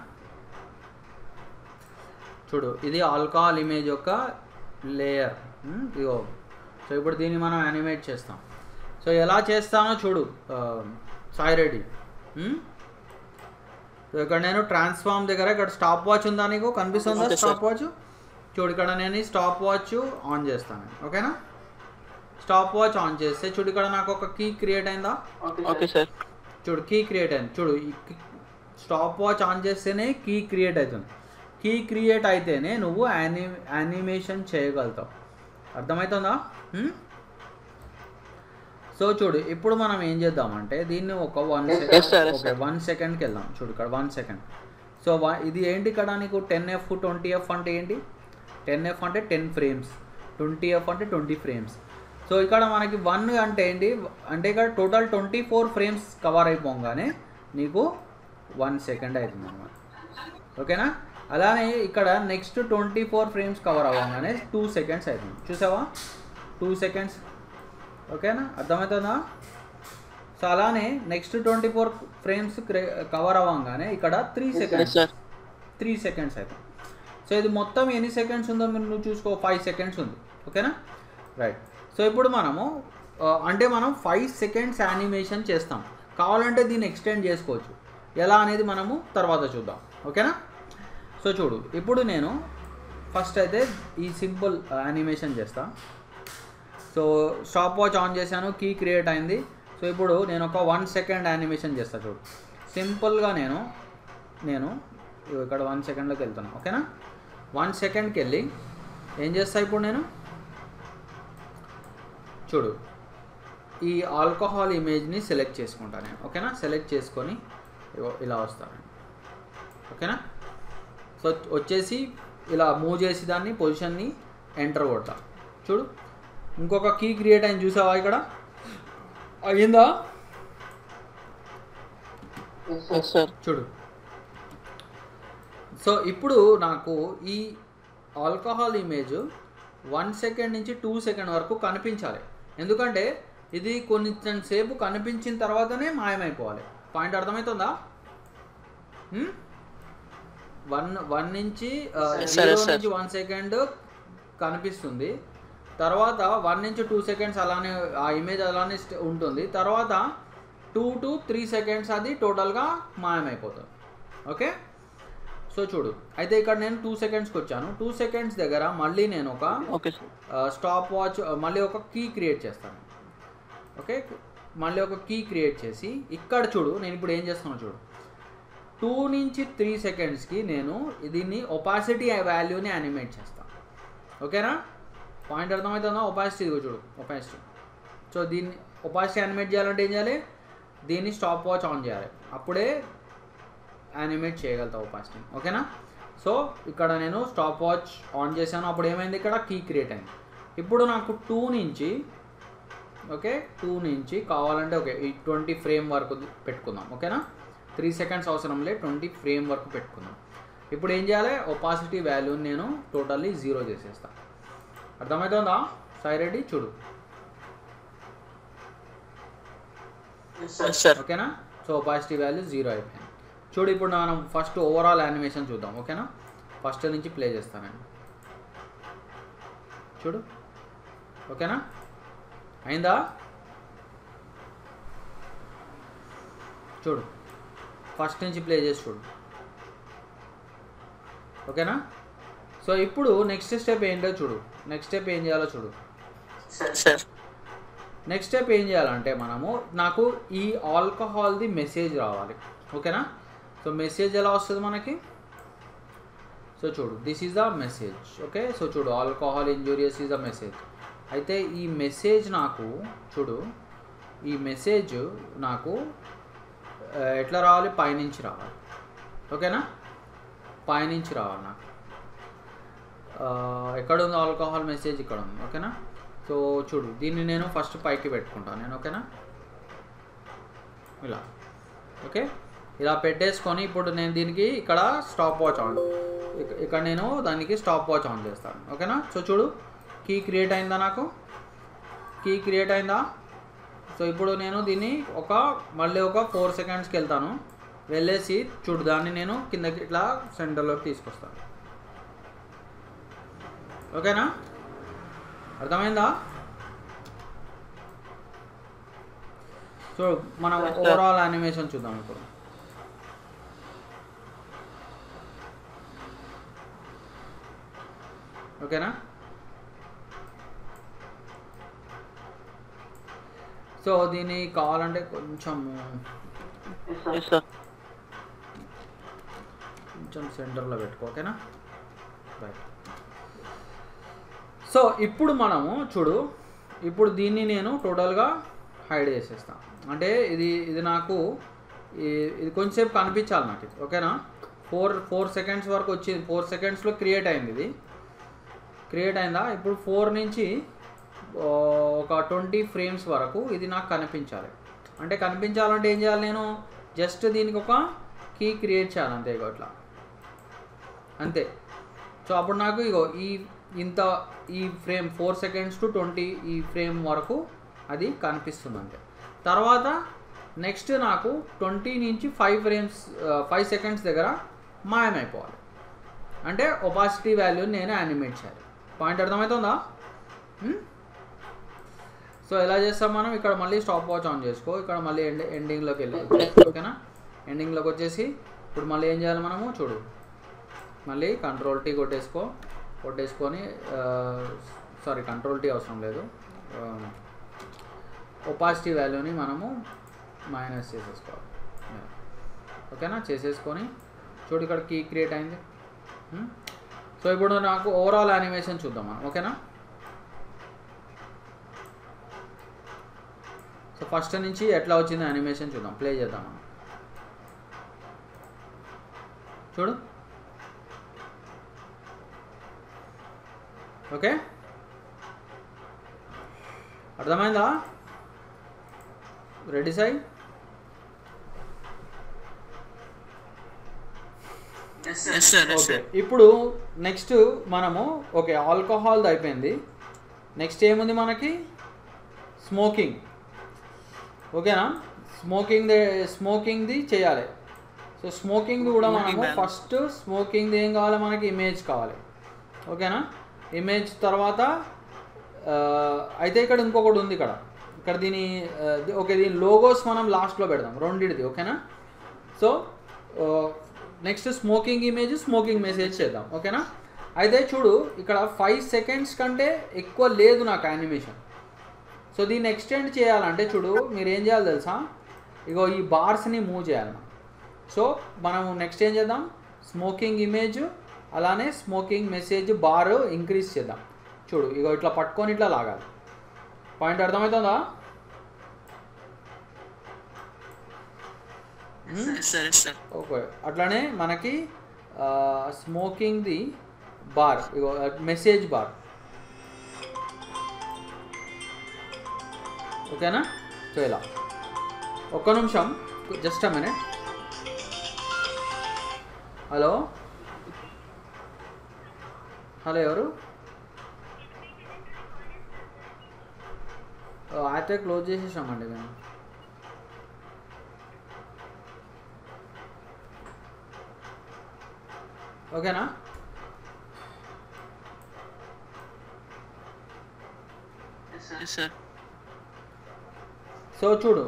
చూడు ఇది ఆల్కహాల్ ఇమేజ్ యొక్క లేయర్ ఇగో సో ఇప్పుడు దీన్ని మనం యానిమేట్ చేస్తాం సో ఎలా చేస్తానో చూడు ఆ, సాయి రెడ్డి ఉమ్? సో ఇక్కడ నేను ట్రాన్స్ఫార్మ్ దగ్గర ఇక్కడ స్టాప్ వాచ్ ఉందా నీకు కనిపిస్తుందా Okay, sir. స్టాప్ వాచ్ చూడు ఇక్కడ నేను ఈ స్టాప్ వాచ్ ఆన్ చేస్తాను ఓకేనా స్టాప్ వాచ్ ఆన్ చేస్తే చూడు ఇక్కడ నాకు ఒక కీ క్రియేట్ అయిందా ఓకే సార్ చూడు కీ క్రియేట్ అయింది చూడు ఈ స్టాప్ వాచ్ ఆన్ చేస్తేనే కీ క్రియేట్ అవుతుంది కీ క్రియేట్ అయితేనే నువ్వు యాని యానిమేషన్ చేయగలుగుతావు అర్థమవుతుందా హ్మ్? సో చూడు ఇప్పుడు మనం ఏం చేద్దామంటే దీన్ని ఒక one Yes, sir, second yes, okay sir. One సెకండ్కి వెళ్దాం చూడు ఇక్కడ వన్ సెకండ్ సో ఇది ఏంటి ఇక్కడ నీకు టెన్ ఎఫ్ ట్వంటీ ఎఫ్ అంటే ఏంటి టెన్ ఎఫ్ అంటే టెన్ ఫ్రేమ్స్ ట్వంటీ ఎఫ్ అంటే ట్వంటీ ఫ్రేమ్స్ సో ఇక్కడ మనకి వన్ అంటే ఏంటి అంటే ఇక్కడ total twenty four frames cover అయిపోగానే నీకు వన్ సెకండ్ అవుతుంది అనమాట ఓకేనా అలానే ఇక్కడ next twenty four frames cover అవ్వగానే టూ సెకండ్స్ అవుతుంది చూసావా టూ సెకండ్స్ ఓకేనా అర్థమవుతుందా సో అలానే next twenty four frames cover అవ్వగానే ఇక్కడ three yes seconds sir three seconds అవుతుంది సో ఇది మొత్తం ఎన్ని సెకండ్స్ ఉందో మీరు నువ్వు చూసుకో ఫైవ్ సెకండ్స్ ఉంది ఓకేనా రైట్ సో ఇప్పుడు మనము ఆ, అంటే మనం ఫైవ్ సెకండ్స్ యానిమేషన్ చేస్తాం కావాలంటే దీన్ని ఎక్స్టెండ్ చేసుకోవచ్చు ఎలా అనేది మనము తర్వాత చూద్దాం ఓకేనా సో చూడు ఇప్పుడు నేను ఫస్ట్ అయితే ఈ సింపుల్ యానిమేషన్ చేస్తా సో స్టాప్ వాచ్ ఆన్ చేశాను కీ క్రియేట్ అయింది సో ఇప్పుడు నేను ఒక వన్ సెకండ్ యానిమేషన్ చేస్తా చూడు సింపుల్గా నేను నేను ఇగో ఇక్కడ వన్ సెకండ్లోకి వెళ్తాను ఓకేనా వన్ సెకండ్కి వెళ్ళి ఏం చేస్తా ఇప్పుడు నేను చూడు ఈ ఆల్కహాల్ ఇమేజ్ని సెలెక్ట్ చేసుకుంటాను నేను ఓకేనా సెలెక్ట్ చేసుకొని ఇగో ఇలా వస్తాను ఓకేనా సో వచ్చేసి ఇలా మూవ్ చేసి దాన్ని పొజిషన్ని ఎంటర్ కొడతా చూడు ఇంకొక కీ క్రియేట్ అయింది చూసావా ఇక్కడ అయిందా ఎస్ సార్ చూడు సో ఇప్పుడు నాకు ఈ ఆల్కహాల్ ఇమేజ్ వన్ సెకండ్ నుంచి టూ సెకండ్ వరకు కనిపించాలి ఎందుకంటే ఇది కొంచెం సేపు కనిపించిన తర్వాతనే మాయమైపోవాలి పాయింట్ అర్థమవుతుందా వన్ వన్ నుంచి ఆ, Yes, sir, zero yes, sir. నుంచి వన్ సెకండ్ కనిపిస్తుంది తర్వాత వన్ నుంచి టూ సెకండ్స్ అలానే ఆ ఇమేజ్ అలానే స్ట్- ఉంటుంది తర్వాత టూ టు త్రీ సెకండ్స్ అది టోటల్గా మాయమైపోతుంది ఓకే సో చూడు అయితే ఇక్కడ నేను టూ సెకండ్స్కి వచ్చాను టూ సెకండ్స్ దగ్గర మళ్ళీ నేను ఒక ఓకే సార్ స్టాప్ వాచ్ మళ్ళీ ఒక కీ క్రియేట్ చేస్తాను ఓకే మళ్ళీ ఒక కీ క్రియేట్ చేసి ఇక్కడ చూడు నేను ఇప్పుడు ఏం చేస్తాను చూడు టూ నుంచి త్రీ సెకండ్స్కి నేను దీన్ని ఒపాసిటీ వాల్యూని యానిమేట్ చేస్తాను ఓకేనా పాయింట్ అర్థమవుతుందా ఒపాసిటీ ఇదిగో చూడు ఒపాసిటీ సో దీన్ని ఒపాసిటీ యానిమేట్ చేయాలంటే ఏం చేయాలి దీన్ని స్టాప్ వాచ్ ఆన్ చేయాలి అప్పుడే యానిమేట్ చేయగలుగుతావు ఒపాసిటీ ఓకేనా సో ఇక్కడ నేను స్టాప్ వాచ్ ఆన్ చేశాను అప్పుడు ఏమైంది ఇక్కడ కీ క్రియేట్ అయింది ఇప్పుడు నాకు టూ నుంచి ఓకే టూ నుంచి కావాలంటే ఓకే ఈ ట్వంటీ ఫ్రేమ్ వరకు పెట్టుకుందాం ఓకేనా త్రీ సెకండ్స్ అవసరం లేదు ట్వంటీ ఫ్రేమ్ వరకు పెట్టుకుందాం ఇప్పుడు ఏం చేయాలి ఒపాసిటీ వాల్యూని నేను టోటల్లీ జీరో చేసేస్తాను అర్థమవుతుందా సాయి రెడ్డి చూడు ఎస్ సార్ ఓకేనా సో ఒపాసిటీ వాల్యూ జీరో అయిపోయింది చూడు ఇప్పుడు మనం ఫస్ట్ ఓవరాల్ యానిమేషన్ చూద్దాం ఓకేనా ఫస్ట్ నుంచి ప్లే చేస్తానండి చూడు ఓకేనా అయిందా చూడు ఫస్ట్ నుంచి ప్లే చేసి చూడు ఓకేనా సో ఇప్పుడు నెక్స్ట్ స్టెప్ ఏంటో చూడు నెక్స్ట్ స్టెప్ ఏం చేయాలో చూడు సార్ నెక్స్ట్ స్టెప్ ఏం చేయాలంటే మనము నాకు ఈ ఆల్కహాల్ది మెసేజ్ రావాలి ఓకేనా సో మెసేజ్ ఎలా వస్తుంది మనకి సో చూడు this is the message okay so చూడు alcohol injurious is the message అయితే ఈ మెసేజ్ నాకు చూడు ఈ మెసేజ్ నాకు ఆ, ఎట్లా రావాలి పైనుంచి రావాలి ఓకేనా పైనుంచి రావాలి నాకు ఆ, ఎక్కడ ఉంది ఆల్కహాల్ మెసేజ్ ఇక్కడ ఉంది ఓకేనా సో చూడు దీన్ని నేను ఫస్ట్ పైకి పెట్టుకుంటాను నేను ఓకేనా ఇలా ఓకే ఇలా పెట్టేసుకొని ఇప్పుడు నేను దీనికి ఇక్కడ స్టాప్ వాచ్ ఆన్ ఇక- ఇక్కడ నేను దానికి స్టాప్ వాచ్ ఆన్ చేస్తాను ఓకేనా సో చూడు కీ క్రియేట్ అయిందా నాకు కీ క్రియేట్ అయిందా సో ఇప్పుడు నేను దీన్ని ఒక మళ్ళీ ఒక ఫోర్ సెకండ్స్కి వెళ్తాను వెళ్ళేసి చూడు దాన్ని నేను కిందకి ఇట్లా సెంటర్లోకి తీసుకొస్తాను ఓకేనా అర్థమైందా సో మనం Yes, sir. ఓవరాల్ యానిమేషన్ చూద్దాం ఇప్పుడు ఓకేనా సో దీన్ని కావాలంటే కొంచెము ఎస్ సార్ కొంచెం సెంటర్లో పెట్టుకో ఓకేనా రైట్ సో ఇప్పుడు మనము చూడు ఇప్పుడు దీన్ని నేను టోటల్గా హైడ్ చేసేస్తాను అంటే ఇది ఇది నాకు ఈ- ఇది కొంచెంసేపు కనిపించాలి నాకు ఇది ఓకేనా ఫోర్ ఫోర్ సెకండ్స్ వరకు వచ్చింది ఫోర్ సెకండ్స్లో క్రియేట్ అయింది ఇది క్రియేట్ అయిందా ఇప్పుడు ఫోర్ నుంచి ఆ, ఒక ట్వంటీ ఫ్రేమ్స్ వరకు ఇది నాకు కనిపించాలి అంటే కనిపించాలంటే ఏం చేయాలి నేను జస్ట్ దీనికి ఒక కీ క్రియేట్ చేయాలి అంతే ఇగో ఇట్లా అంతే సో అప్పుడు నాకు ఇగో ఈ ఇంత ఈ frame four seconds to twenty ఈ ఫ్రేమ్ వరకు అది కనిపిస్తుంది అంతే తర్వాత నెక్స్ట్ నాకు ట్వంటీ నుంచి ఫైవ్ ఫ్రేమ్స్ ఫైవ్ సెకండ్స్ దగ్గర మాయమైపోవాలి అంటే ఒపాసిటీ వాల్యూని నేను యానిమేట్ చేయాలి పాయింట్ అర్థమవుతుందా హ్మ్? సో ఎలా చేస్తాం మనం ఇక్కడ మళ్ళీ స్టాప్ వాచ్ ఆన్ చేసుకో ఇక్కడ మళ్ళీ ఎండ్ ఎండింగ్లోకి వెళ్ళి ఓకేనా ఎండింగ్లోకి వచ్చేసి ఇప్పుడు మళ్ళీ ఏం చేయాలి మనము చూడు మళ్ళీ కంట్రోల్ టీ కొట్టేసుకో కొట్టేసుకొని సారీ కంట్రోల్ టీ అవసరం లేదు ఒపాసిటీ వాల్యూని మనము మైనస్ చేసేసుకోవాలి ఓకేనా చేసేసుకొని చూడు ఇక్కడ కీ క్రియేట్ అయింది హ్మ్? సో ఇప్పుడు నాకు ఓవరాల్ యానిమేషన్ చూద్దాం మనం ఓకేనా సో ఫస్ట్ నుంచి ఎట్లా వచ్చింది యానిమేషన్ చూద్దాం ప్లే చేద్దాం మనం చూడు ఓకే అర్థమైందా ready Sai yes sir yes okay sir ఇప్పుడు నెక్స్ట్ మనము ఓకే ఆల్కహాల్ది అయిపోయింది నెక్స్ట్ ఏముంది మనకి స్మోకింగ్ ఓకేనా స్మోకింగ్ స్మోకింగ్ది చేయాలి సో స్మోకింగ్ది కూడా Smoking మనము ban. ఫస్ట్ స్మోకింగ్ది ఏం కావాలి మనకి ఇమేజ్ కావాలి ఓకేనా ఇమేజ్ తర్వాత ఆ, అయితే ఇక్కడ ఇంకొకటి ఉంది ఇక్కడ ఇక్కడ దీని ఆ, ది- ఓకే దీని లోగోస్ మనం లాస్ట్లో పెడదాం రెండిటిది ఓకేనా so next smoking image smoking message చేద్దాం ఓకేనా అయితే చూడు ఇక్కడ ఫైవ్ సెకండ్స్ కంటే ఎక్కువ లేదు నాకు యానిమేషన్ సో దీన్ని ఎక్స్టెండ్ చేయాలంటే చూడు మీరు ఏం చేయాలి తెలుసా ఇగో ఈ బార్స్ని మూవ్ చేయాలి మనం సో మనం నెక్స్ట్ ఏం చేద్దాం స్మోకింగ్ ఇమేజ్ అలానే స్మోకింగ్ మెసేజ్ బార్ ఇంక్రీజ్ చేద్దాం చూడు ఇగో ఇట్లా పట్టుకొని ఇట్లా లాగాలి పాయింట్ అర్థమవుతుందా yes sir yes sir okay అట్లానే మనకి స్మోకింగ్ది బార్ ఇగో మెసేజ్ బార్ ఓకేనా సో ఇలా ఒక్క నిమిషం just a minute hello hello ఎవరు ఓ, అయితే క్లోజ్ చేసేసామండి మేము ఓకేనా ఎస్ సార్ సో చూడు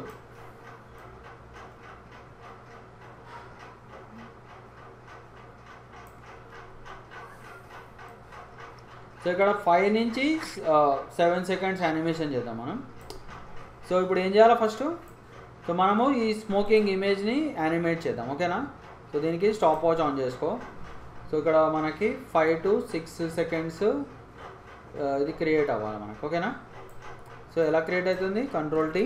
సో ఇక్కడ ఫైవ్ నుంచి సెవెన్ సెకండ్స్ యానిమేషన్ చేద్దాం మనం సో ఇప్పుడు ఏం చేయాలి ఫస్ట్ సో మనము ఈ స్మోకింగ్ ఇమేజ్ని యానిమేట్ చేద్దాం ఓకేనా సో దీనికి స్టాప్ వాచ్ ఆన్ చేసుకో సో ఇక్కడ మనకి ఫైవ్ టు సిక్స్ సెకండ్స్ ఇది క్రియేట్ అవ్వాలి మనకు ఓకేనా సో ఎలా క్రియేట్ అవుతుంది కంట్రోల్ టీ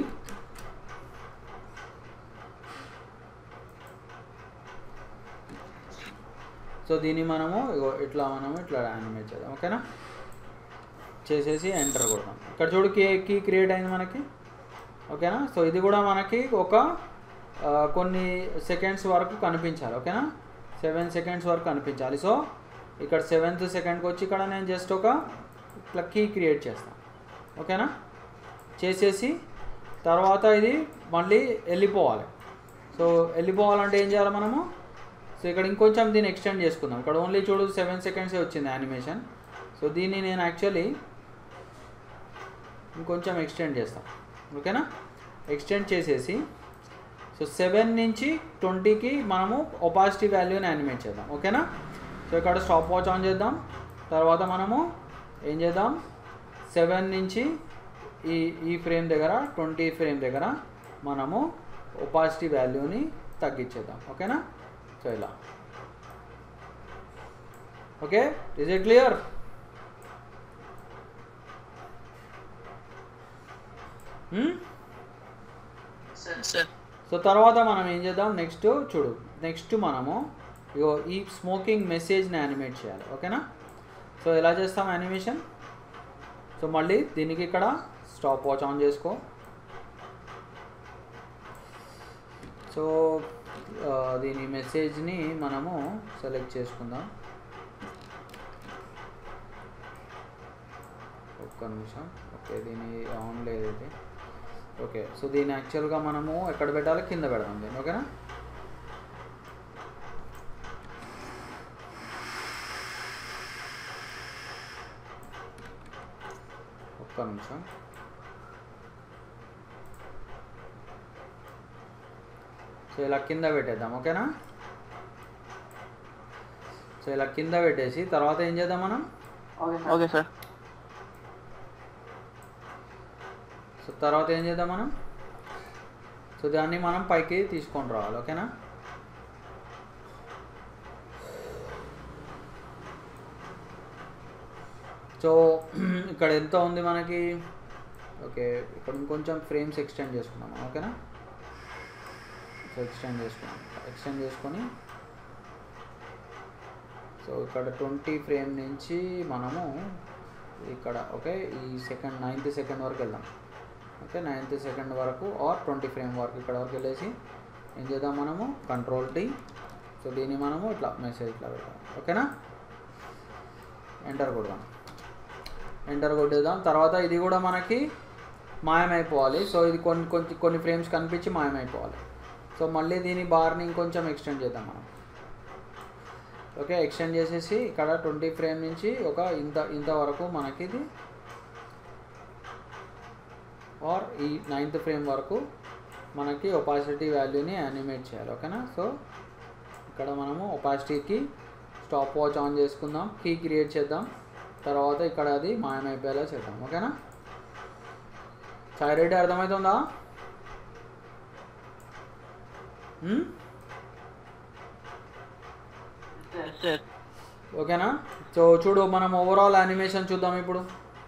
సో దీన్ని మనము ఇగో ఇట్లా మనము ఇట్లా యానిమేట్ చేద్దాం ఓకేనా చేసేసి ఎంటర్ కొడతాం ఇక్కడ చూడు కీ కీ క్రియేట్ అయింది మనకి ఓకేనా సో ఇది కూడా మనకి ఒక ఆ, కొన్ని సెకండ్స్ వరకు కనిపించాలి ఓకేనా సెవెన్ సెకండ్స్ వరకు కనిపించాలి సో ఇక్కడ సెవెంత్ సెకండ్కి వచ్చి ఇక్కడ నేను జస్ట్ ఒక ఇట్లా కీ క్రియేట్ చేస్తాను ఓకేనా చేసేసి తర్వాత ఇది మళ్ళీ వెళ్ళిపోవాలి సో వెళ్ళిపోవాలంటే ఏం చేయాలి మనము సో ఇక్కడ ఇంకొంచెం దీన్ని ఎక్స్టెండ్ చేసుకుందాం ఇక్కడ ఓన్లీ చూడు సెవెన్ సెకండ్సే వచ్చింది యానిమేషన్ సో దీన్ని నేను యాక్చువల్లీ ఇంకొంచెం ఎక్స్టెండ్ చేస్తాను ఓకేనా ఎక్స్టెండ్ చేసేసి సో సెవెన్ నుంచి ట్వంటీకి మనము ఒపాసిటీ వాల్యూని యానిమేట్ చేద్దాం ఓకేనా సో ఇక్కడ స్టాప్ వాచ్ ఆన్ చేద్దాం తర్వాత మనము ఏం చేద్దాం సెవెన్ నుంచి ఈ ఈ ఫ్రేమ్ దగ్గర ట్వంటీ ఫ్రేమ్ దగ్గర మనము ఒపాసిటీ వాల్యూని తగ్గించేద్దాం ఓకేనా సో ఇలా okay is it clear sir so తర్వాత మనం ఏం చేద్దాం నెక్స్ట్ చూడు నెక్స్ట్ మనము ఇగో ఈ స్మోకింగ్ మెసేజ్ని యానిమేట్ చేయాలి ఓకేనా సో ఎలా చేస్తాం యానిమేషన్ సో మళ్ళీ దీనికి ఇక్కడ స్టాప్ వాచ్ ఆన్ చేసుకో సో ఆ, దీని మెసేజ్ని మనము సెలెక్ట్ చేసుకుందాం ఒక్క నిమిషం ఓకే దీని ఆన్ లేదు ఇది ఓకే సో దీన్ని యాక్చువల్గా మనము ఎక్కడ పెట్టాలి కింద పెడదాం దీన్ని ఓకేనా ఒక్క నిమిషం సో ఇలా కింద పెట్టేద్దాం ఓకేనా సో ఇలా కింద పెట్టేసి తర్వాత ఏం చేద్దాం మనం ఓకే సార్ సో తర్వాత ఏం చేద్దాం మనం సో దాన్ని మనం పైకి తీసుకొని రావాలి ఓకేనా సో ఇక్కడ ఎంత ఉంది మనకి ఓకే ఇక్కడ ఇంకొంచెం ఫ్రేమ్స్ ఎక్స్టెండ్ చేసుకుందాం మనం, ఓకేనా సో ఎక్స్టెండ్ చేసుకున్నాం ఎక్స్టెండ్ చేసుకొని సో ఇక్కడ ట్వంటీ ఫ్రేమ్ నుంచి మనము ఇక్కడ ఓకే ఈ సెకండ్ నైన్త్ సెకండ్ వరకు వెళ్దాం ఓకే నైన్త్ సెకండ్ వరకు ఆర్ ట్వంటీ ఫ్రేమ్ వరకు ఇక్కడ వరకు వెళ్ళేసి ఏం చేద్దాం మనము కంట్రోల్ టీ సో దీన్ని మనము ఇట్లా మెసేజ్ ఇట్లా పెడదాం ఓకేనా ఎంటర్ కొడదాం ఎంటర్ కొట్టేద్దాం తర్వాత ఇది కూడా మనకి మాయమైపోవాలి సో ఇది కొన్ని కొంచెం కొన్ని ఫ్రేమ్స్ కనిపించి మాయమైపోవాలి సో మళ్ళీ దీని బార్ని ఇంకొంచెం ఎక్స్టెండ్ చేద్దాం మనం ఓకే ఎక్స్టెండ్ చేసేసి ఇక్కడ ట్వంటీ ఫ్రేమ్ నుంచి ఒక ఇంత ఇంత వరకు మనకి ఇది ఆర్ ఈ నైన్త్ ఫ్రేమ్ వరకు మనకి ఒపాసిటీ వాల్యూని యానిమేట్ చేయాలి ఓకేనా సో ఇక్కడ మనము ఒపాసిటీకి స్టాప్ వాచ్ ఆన్ చేసుకుందాం కీ క్రియేట్ చేద్దాం తర్వాత ఇక్కడ అది మాయమైపోయేలా చేద్దాం ఓకేనా చాయ్ రేట్ అర్థమవుతుందా హ్మ్? సార్ ఓకేనా సో చూడు మనం ఓవరాల్ యానిమేషన్ చూద్దాం ఇప్పుడు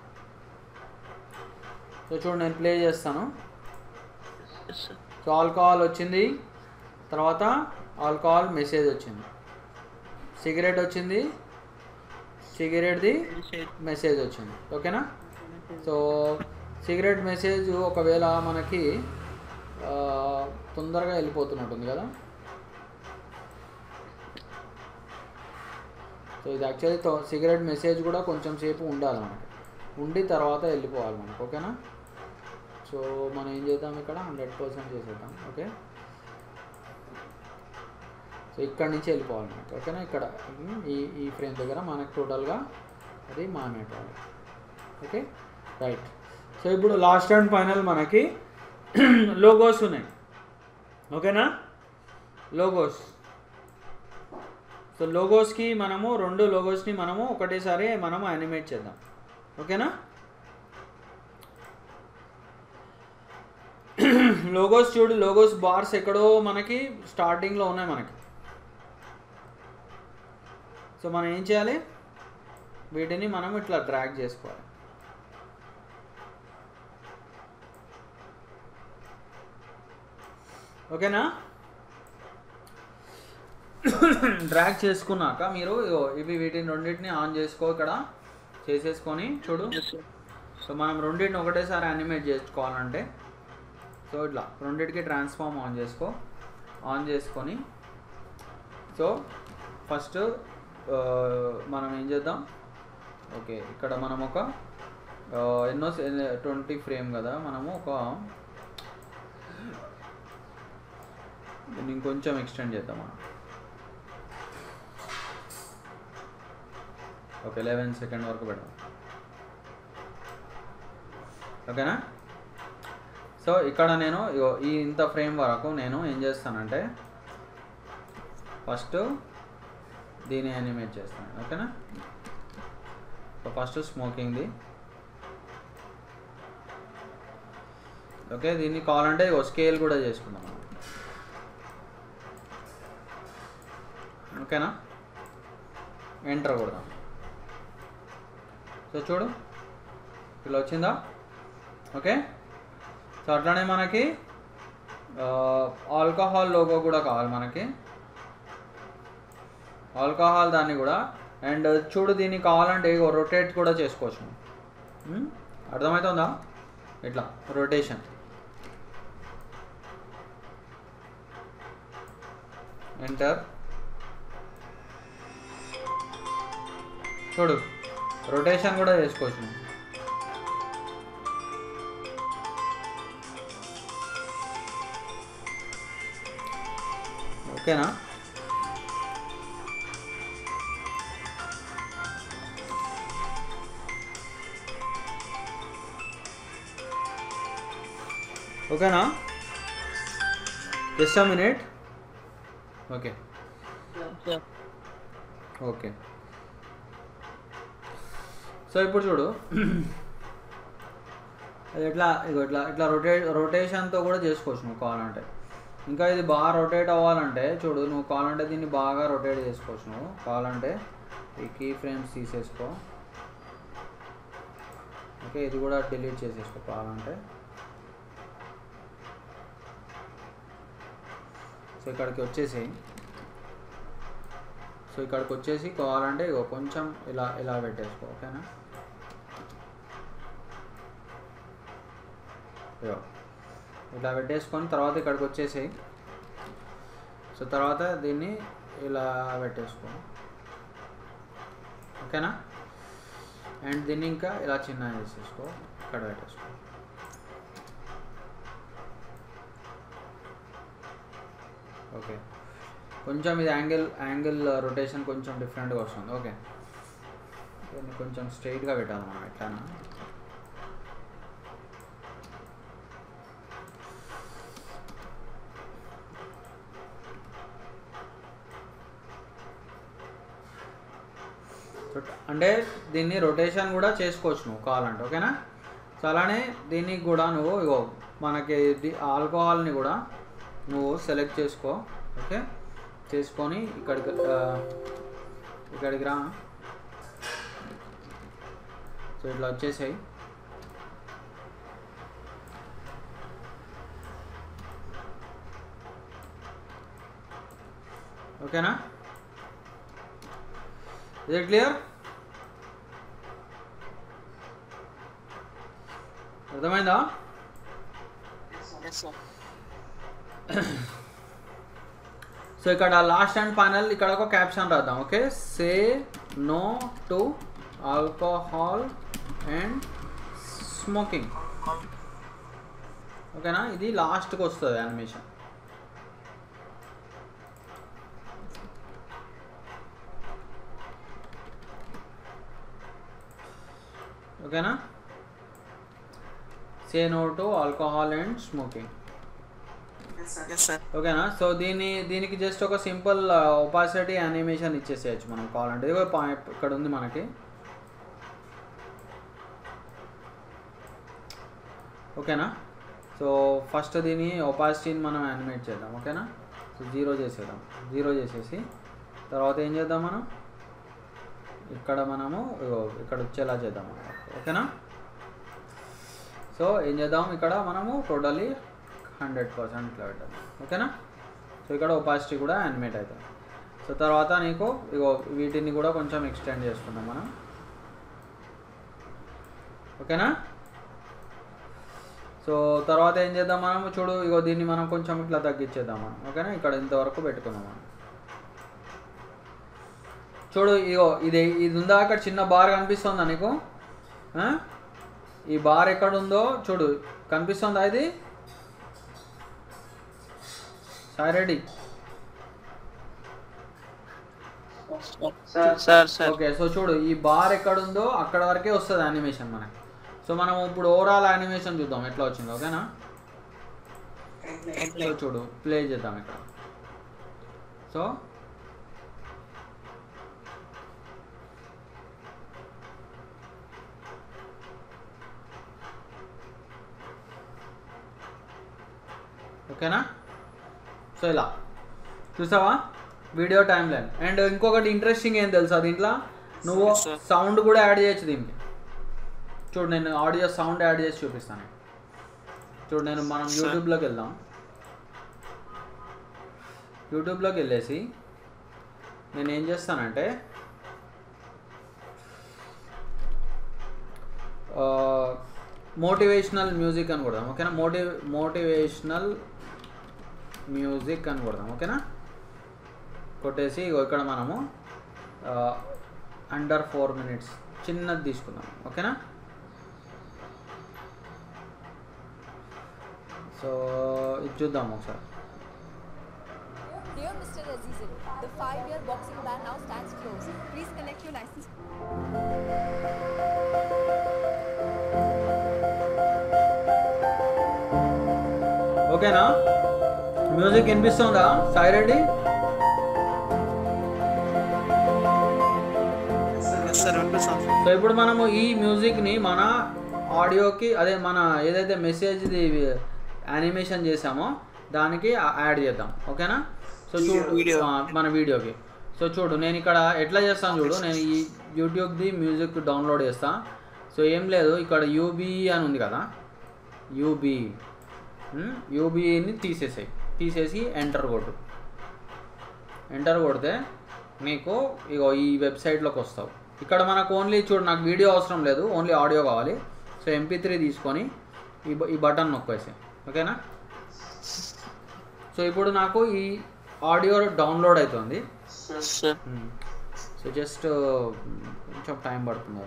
సో చూడు నేను ప్లే చేస్తాను సార్ సో ఆల్కహాల్ వచ్చింది తర్వాత ఆల్కహాల్ మెసేజ్ వచ్చింది సిగరెట్ వచ్చింది సిగరెట్ది మెసేజ్ వచ్చింది ఓకేనా సో సిగరెట్ మెసేజ్ ఒకవేళ మనకి ఆ, తొందరగా వెళ్ళిపోతున్నట్టుంది కదా సో ఇది యాక్చువల్లీ సిగరెట్ మెసేజ్ కూడా కొంచెం సేపు ఉండాలి మనకి ఉండి తర్వాత వెళ్ళిపోవాలి మనకు ఓకేనా సో మనం ఏం చేద్దాం ఇక్కడ హండ్రెడ్ పర్సెంట్ చేసేద్దాం ఓకే సో ఇక్కడ నుంచి వెళ్ళిపోవాలి మనకి ఓకేనా ఇక్కడ ఉమ్, ఈ ఈ ఫ్రేమ్ దగ్గర మనకు టోటల్గా అది మానేటవాలి ఓకే రైట్ సో ఇప్పుడు లాస్ట్ అండ్ ఫైనల్ మనకి లోగోస్ ఉన్నాయి ఓకేనా లోగోస్ సో లోగోస్కి మనము రెండు లోగోస్ని మనము ఒకటేసారి మనము యానిమేట్ చేద్దాం ఓకేనా లోగోస్ చూడు లోగోస్ బార్స్ ఎక్కడో మనకి స్టార్టింగ్లో ఉన్నాయి మనకి సో మనం ఏం చేయాలి వీటిని మనం ఇట్లా డ్రాగ్ చేసుకోవాలి ఓకేనా డ్రాగ్ చేసుకున్నాక మీరు ఇగో ఇవి వీటిని రెండింటిని ఆన్ చేసుకో ఇక్కడ చేసేసుకొని చూడు సో మనం రెండింటిని ఒకటేసారి యానిమేట్ చేసుకోవాలంటే సో ఇట్లా రెండింటికి ట్రాన్స్ఫార్మ్ ఆన్ చేసుకో ఆన్ చేసుకొని సో ఫస్ట్ మనం ఏం చేద్దాం ఓకే ఇక్కడ మనం ఒక ఆ, ఎన్నో ట్వంటీ ఫ్రేమ్ కదా మనము ఒక దీన్ని ఇంకొంచెం ఎక్స్టెండ్ చేద్దాం మనం ఓకే లెవెన్ సెకండ్ వరకు పెడదాం ఓకేనా సో ఇక్కడ నేను ఇగో ఈ ఇంత ఫ్రేమ్ వరకు నేను ఏం చేస్తానంటే ఫస్ట్ దీన్ని యానిమేట్ చేస్తాను ఓకేనా సో ఫస్ట్ స్మోకింగ్ది ఓకే దీన్ని కావాలంటే ఇగో స్కేల్ కూడా చేసుకుందాం మనం ఓకేనా ఎంటర్ కొడదాం సో చూడు ఇలా వచ్చిందా ఓకే సో అట్లానే మనకి ఆల్కహాల్ లోగో కూడా కావాలి మనకి ఆల్కహాల్ దాన్ని కూడా అండ్ చూడు దీన్ని కావాలంటే ఇగో రొటేట్ కూడా చేసుకోవచ్చు ఉమ్, అర్థమవుతుందా ఇట్లా రొటేషన్ ఎంటర్ చూడు రొటేషన్ కూడా చేసుకోవచ్చు నువ్వు. ఓకేనా ఓకేనా just a minute okay sir okay so ఇప్పుడు చూడు అది ఎట్లా ఇగో ఇట్లా ఇట్లా రొటేట్ రొటేషన్తో కూడా చేసుకోవచ్చు నువ్వు కావాలంటే ఇంకా ఇది బాగా రొటేట్ అవ్వాలంటే చూడు నువ్వు కావాలంటే దీన్ని బాగా రొటేట్ చేసుకోవచ్చు నువ్వు కావాలంటే ఈ కీ ఫ్రేమ్స్ తీసేసుకో ఓకే ఇది కూడా డిలీట్ చేసేసుకో కావాలంటే సో ఇక్కడికి వచ్చేసి సో ఇక్కడికి వచ్చేసి కావాలంటే ఇగో కొంచెం ఇలా ఇలా పెట్టేసుకో ఓకేనా ఇగో ఇలా పెట్టేసుకొని తర్వాత ఇక్కడికి వచ్చేసి సో తర్వాత దీన్ని ఇలా పెట్టేసుకో ఓకేనా అండ్ దీన్ని ఇంకా ఇలా చిన్న చేసేసుకో ఇక్కడ పెట్టేసుకో ఓకే కొంచెం ఇది యాంగిల్ యాంగిల్ రొటేషన్ కొంచెం డిఫరెంట్గా వస్తుంది ఓకే దీన్ని కొంచెం స్ట్రైట్గా పెట్టాలి మనం ఎట్లానా రొట- అంటే దీన్ని రొటేషన్ కూడా చేసుకోవచ్చు నువ్వు కావాలంటే ఓకేనా సో అలానే దీనికి కూడా నువ్వు ఇగో మనకి ఇది ఆల్కహాల్ని కూడా నువ్వు సెలెక్ట్ చేసుకో ఓకే చేసుకొని ఇక్కడికి ఆ, ఇక్కడికి రా సో ఇట్లా వచ్చేసాయి ఓకేనా ఇది క్లియర్ అర్థమైందా ఎస్ సార్ సో ఇక్కడ లాస్ట్ అండ్ ఫైనల్ ఇక్కడ ఒక క్యాప్షన్ రాద్దాం okay say no to alcohol and smoking ఓకేనా ఇది లాస్ట్కి వస్తుంది యానిమేషన్ ఓకేనా say no to alcohol and smoking yes sir ఓకేనా సో దీని దీనికి జస్ట్ ఒక సింపుల్ ఒపాసిటీ యానిమేషన్ ఇచ్చేసేయచ్చు మనం కావాలంటే ఇదిగో పాయింట్ ఇక్కడ ఉంది మనకి ఓకేనా సో ఫస్ట్ దీని ఒపాసిటీని మనం యానిమేట్ చేద్దాం ఓకేనా సో జీరో చేసేద్దాం జీరో చేసేసి తర్వాత ఏం చేద్దాం మనం ఇక్కడ మనము ఇగో ఇక్కడ వచ్చేలా చేద్దాం అన్నమాట. ఓకేనా సో ఏం చేద్దాం ఇక్కడ మనము టోటలీ హండ్రెడ్ పర్సెంట్ ఇట్లా పెట్టాం ఓకేనా సో ఇక్కడ ఒపాసిటీ కూడా యానిమేట్ అవుతుంది సో తర్వాత నీకు ఇగో వీటిని కూడా కొంచెం ఎక్స్టెండ్ చేసుకుందాం మనం ఓకేనా సో తర్వాత ఏం చేద్దాం మనం చూడు ఇగో దీన్ని మనం కొంచెం ఇట్లా తగ్గించేద్దాం మనం ఓకేనా ఇక్కడ ఇంతవరకు పెట్టుకుందాం మనం చూడు ఇగో ఇది ఇది ఉందా అక్కడ చిన్న బార్ కనిపిస్తుందా నీకు ఆ? ఈ బార్ ఎక్కడ ఉందో చూడు కనిపిస్తుందా ఇది Sai Reddy sir sir okay so చూడు ఈ బార్ ఎక్కడ ఉందో అక్కడ వరకే వస్తుంది యానిమేషన్ మనకి సో మనం ఇప్పుడు ఓవరాల్ యానిమేషన్ చూద్దాం ఎట్లా వచ్చింది ఓకేనా ఏం సో లేదు చూడు ప్లే చేద్దాం ఇక్కడ సో ఓకేనా సో ఇలా చూసావా వీడియో టైం లైన్ అండ్ ఇంకొకటి ఇంట్రెస్టింగ్ ఏం తెలుసా దీంట్లో నువ్వు Yes, sir. సౌండ్ కూడా యాడ్ చేయొచ్చు దీనికి చూడు నేను ఆడియో సౌండ్ యాడ్ చేసి చూపిస్తాను చూడు నేను మనం Sir. యూట్యూబ్లోకి వెళ్దాం యూట్యూబ్లోకి వెళ్ళేసి నేను ఏం చేస్తానంటే మోటివేషనల్ మ్యూజిక్ అని కొడదాం ఓకేనా మోటి మోటివేషనల్ మ్యూజిక్ అని కొడదాం ఓకేనా కొట్టేసి ఇగో ఇక్కడ మనము అండర్ ఫోర్ మినిట్స్ చిన్నది తీసుకుందాం ఓకేనా సో ఇది చూద్దాం ఒకసారి Dear Mr. Azizul, the five-year boxing ban now stands closed. Please connect your license. ఓకేనా మ్యూజిక్ వినిపిస్తుందా సాయి రెడ్డి ఎస్ సార్ వినిపిస్తాం సో ఇప్పుడు మనము ఈ మ్యూజిక్ని మన ఆడియోకి అదే మన ఏదైతే మెసేజ్ది యానిమేషన్ చేసామో దానికి ఆ- యాడ్ చేద్దాం ఓకేనా సో చూడు వీడియో. ఆ, మన వీడియోకి సో చూడు నేను ఇక్కడ ఎట్లా చేస్తాను చూడు నేను ఈ యూట్యూబ్ది మ్యూజిక్ డౌన్లోడ్ చేస్తా సో ఏం లేదు ఇక్కడ యూబీ అని ఉంది కదా యూబీ యూబీని తీసేసాయి తీసేసి ఎంటర్ కొట్టు ఎంటర్ కొడితే మీకు ఇగో ఈ వెబ్సైట్లోకి వస్తావు ఇక్కడ మనకు ఓన్లీ చూడు నాకు వీడియో అవసరం లేదు ఓన్లీ ఆడియో కావాలి సో ఎంపీ త్రీ తీసుకొని ఈ బ- ఈ బటన్ నొక్కేసి ఓకేనా సో ఇప్పుడు నాకు ఈ ఆడియో డౌన్లోడ్ అవుతుంది ఎస్ సార్ సో జస్ట్ కొంచెం టైం పడుతుంది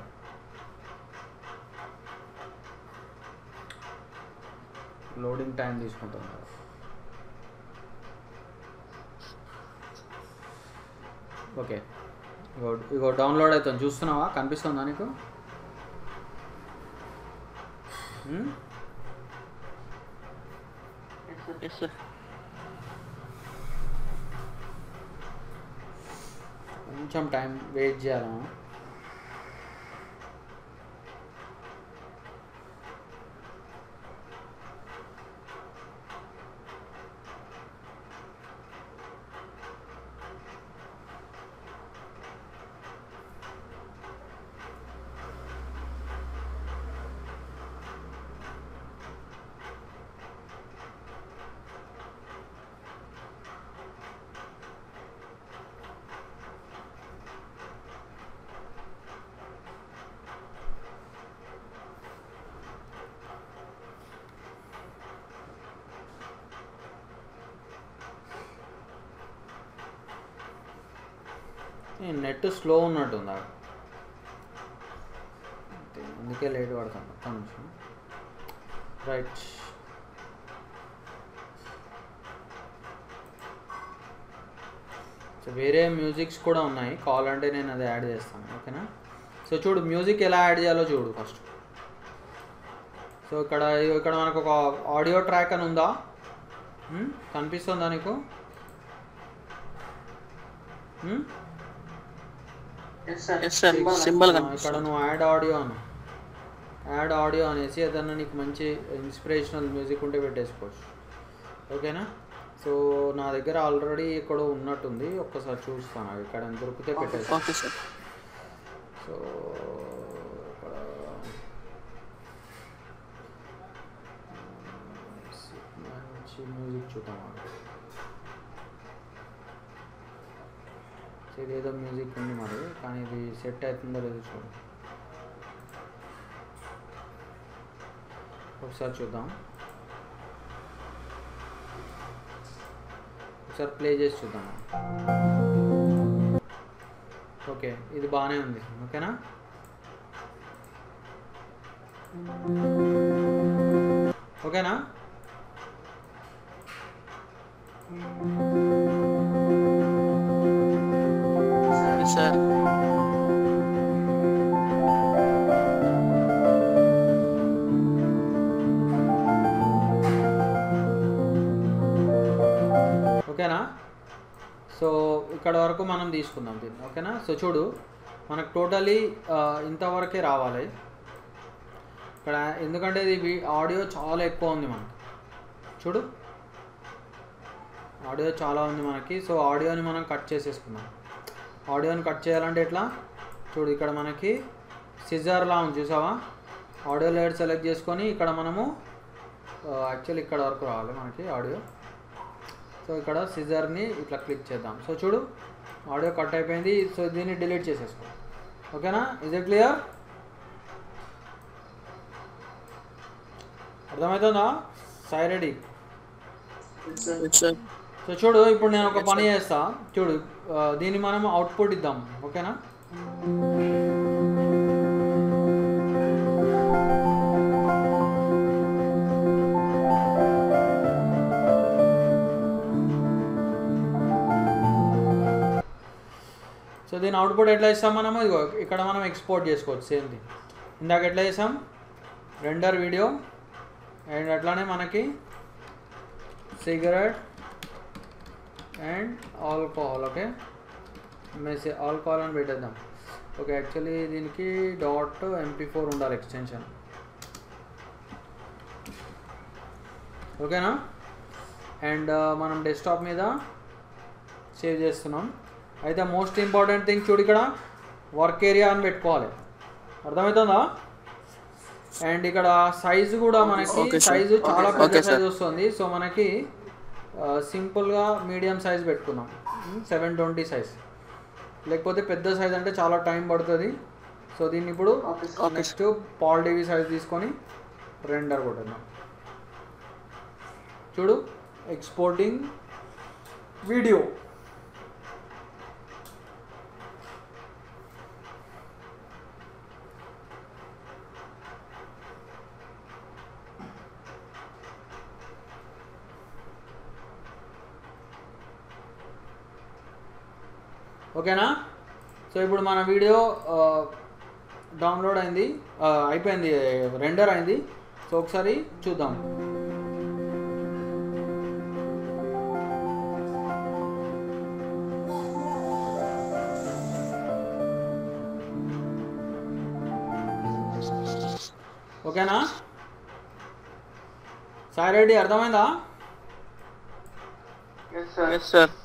లోడింగ్ టైం తీసుకుంటున్నారు ఓకే ఇగో ఇగో డౌన్లోడ్ అవుతుంది చూస్తున్నావా కనిపిస్తుందా నీకు Hmm? ఎస్ సార్ కొంచెం టైం వెయిట్ చేయాలా నెట్ స్లో ఉన్నట్టుందా అంతే, అందుకే లేట్ పడతాను ఒక్క నిమిషం రైట్ సో వేరే మ్యూజిక్స్ కూడా ఉన్నాయి కావాలంటే నేను అది యాడ్ చేస్తాను ఓకేనా సో చూడు మ్యూజిక్ ఎలా యాడ్ చేయాలో చూడు ఫస్ట్ సో ఇక్కడ ఇక్కడ మనకు ఒక ఆడియో ట్రాక్ అని ఉందా ఉమ్, కనిపిస్తుందా నీకు ఉమ్? ఎస్ సార్ సింబల్ ఆ, ఇక్కడ కనిపిస్తుంది నువ్వు యాడ్ ఆడియో అను యాడ్ ఆడియో అనేసి ఏదన్నా నీకు మంచి ఇన్స్పిరేషనల్ మ్యూజిక్ ఉంటే పెట్టేసుకోవచ్చు ఓకేనా సో నా దగ్గర ఆల్రెడీ ఇక్కడ ఉన్నట్టుంది ఒక్కసారి చూస్తాను అవి ఇక్కడ దొరికితే పెట్టేసి ఓకే సార్ సో ఇక్కడ మంచి మ్యూజిక్ చూద్దాం సో ఇదేదో మ్యూజిక్ ఉంది మరి కానీ ఇది సెట్ అవుతుందో లేదో చూడండి ఒకసారి చూద్దాం ఒకసారి ప్లే చేసి చూద్దాం ఓకే ఇది బాగానే ఉంది ఓకేనా ఓకేనా ఎస్ సార్ సో ఇక్కడ వరకు మనం తీసుకుందాం దీన్ని ఓకేనా సో చూడు మనకు టోటలీ ఇంతవరకే రావాలి ఇక్కడ ఎందుకంటే ఇది ఆడియో చాలా ఎక్కువ ఉంది మనకి చూడు ఆడియో చాలా ఉంది మనకి సో ఆడియోని మనం కట్ చేసేసుకుందాం ఆడియోని కట్ చేయాలంటే ఎట్లా చూడు ఇక్కడ మనకి సిజర్లా ఉంది చూసావా ఆడియో లేయర్ సెలెక్ట్ చేసుకొని ఇక్కడ మనము యాక్చువల్లీ ఇక్కడ వరకు రావాలి మనకి ఆడియో సో ఇక్కడ సిజర్ని ఇట్లా క్లిక్ చేద్దాం సో చూడు ఆడియో కట్ అయిపోయింది సో దీన్ని డిలీట్ చేసేసుకో ఓకేనా ఇదే క్లియర్ అర్థమవుతుందా Sai ready Yes, sir. So చూడు ఇప్పుడు నేను ఒక పని చేస్తా చూడు ఆ, దీన్ని మనం అవుట్పుట్ ఇద్దాం ఓకేనా సో దీని అవుట్పుట్ ఎట్లా ఇస్తాం మనము ఇదిగో ఇక్కడ మనం ఎక్స్పోర్ట్ చేసుకోవచ్చు సేమ్ థింగ్ ఇందాక ఎట్లా చేసాం రెండర్ వీడియో అండ్ అట్లానే మనకి సిగరెట్ అండ్ ఆల్కహాల్ ఓకే మెసే ఆల్కహాల్ అని పెట్టేద్దాం ఓకే యాక్చువల్లీ దీనికి డాట్ ఎంపీ ఫోర్ ఉండాలి ఎక్స్టెన్షన్ ఓకేనా అండ్ మనం డెస్క్టాప్ మీద సేవ్ చేస్తున్నాం అయితే మోస్ట్ ఇంపార్టెంట్ థింగ్ చూడు ఇక్కడ వర్క్ ఏరియా అని పెట్టుకోవాలి అర్థమవుతుందా అండ్ ఇక్కడ సైజు కూడా మనకి Okay, sir. సైజు చాలా Okay, పెద్ద sir. సైజ్ వస్తుంది సో మనకి సింపుల్గా మీడియం సైజ్ పెట్టుకుందాం సెవెన్ ట్వంటీ సైజ్ లేకపోతే పెద్ద సైజ్ అంటే చాలా టైం పడుతుంది సో దీన్ని ఇప్పుడు నెక్స్ట్ పాల్ టీవీ సైజ్ తీసుకొని రెండర్ కొట్టేద్దాం చూడు ఎక్స్పోర్టింగ్ వీడియో ఓకేనా సో ఇప్పుడు మన వీడియో డౌన్లోడ్ అయింది ఆ, అయిపోయింది రెండర్ అయింది సో ఒకసారి చూద్దాం ఓకేనా సాయి రెడ్డి అర్థమైందా Yes, sir.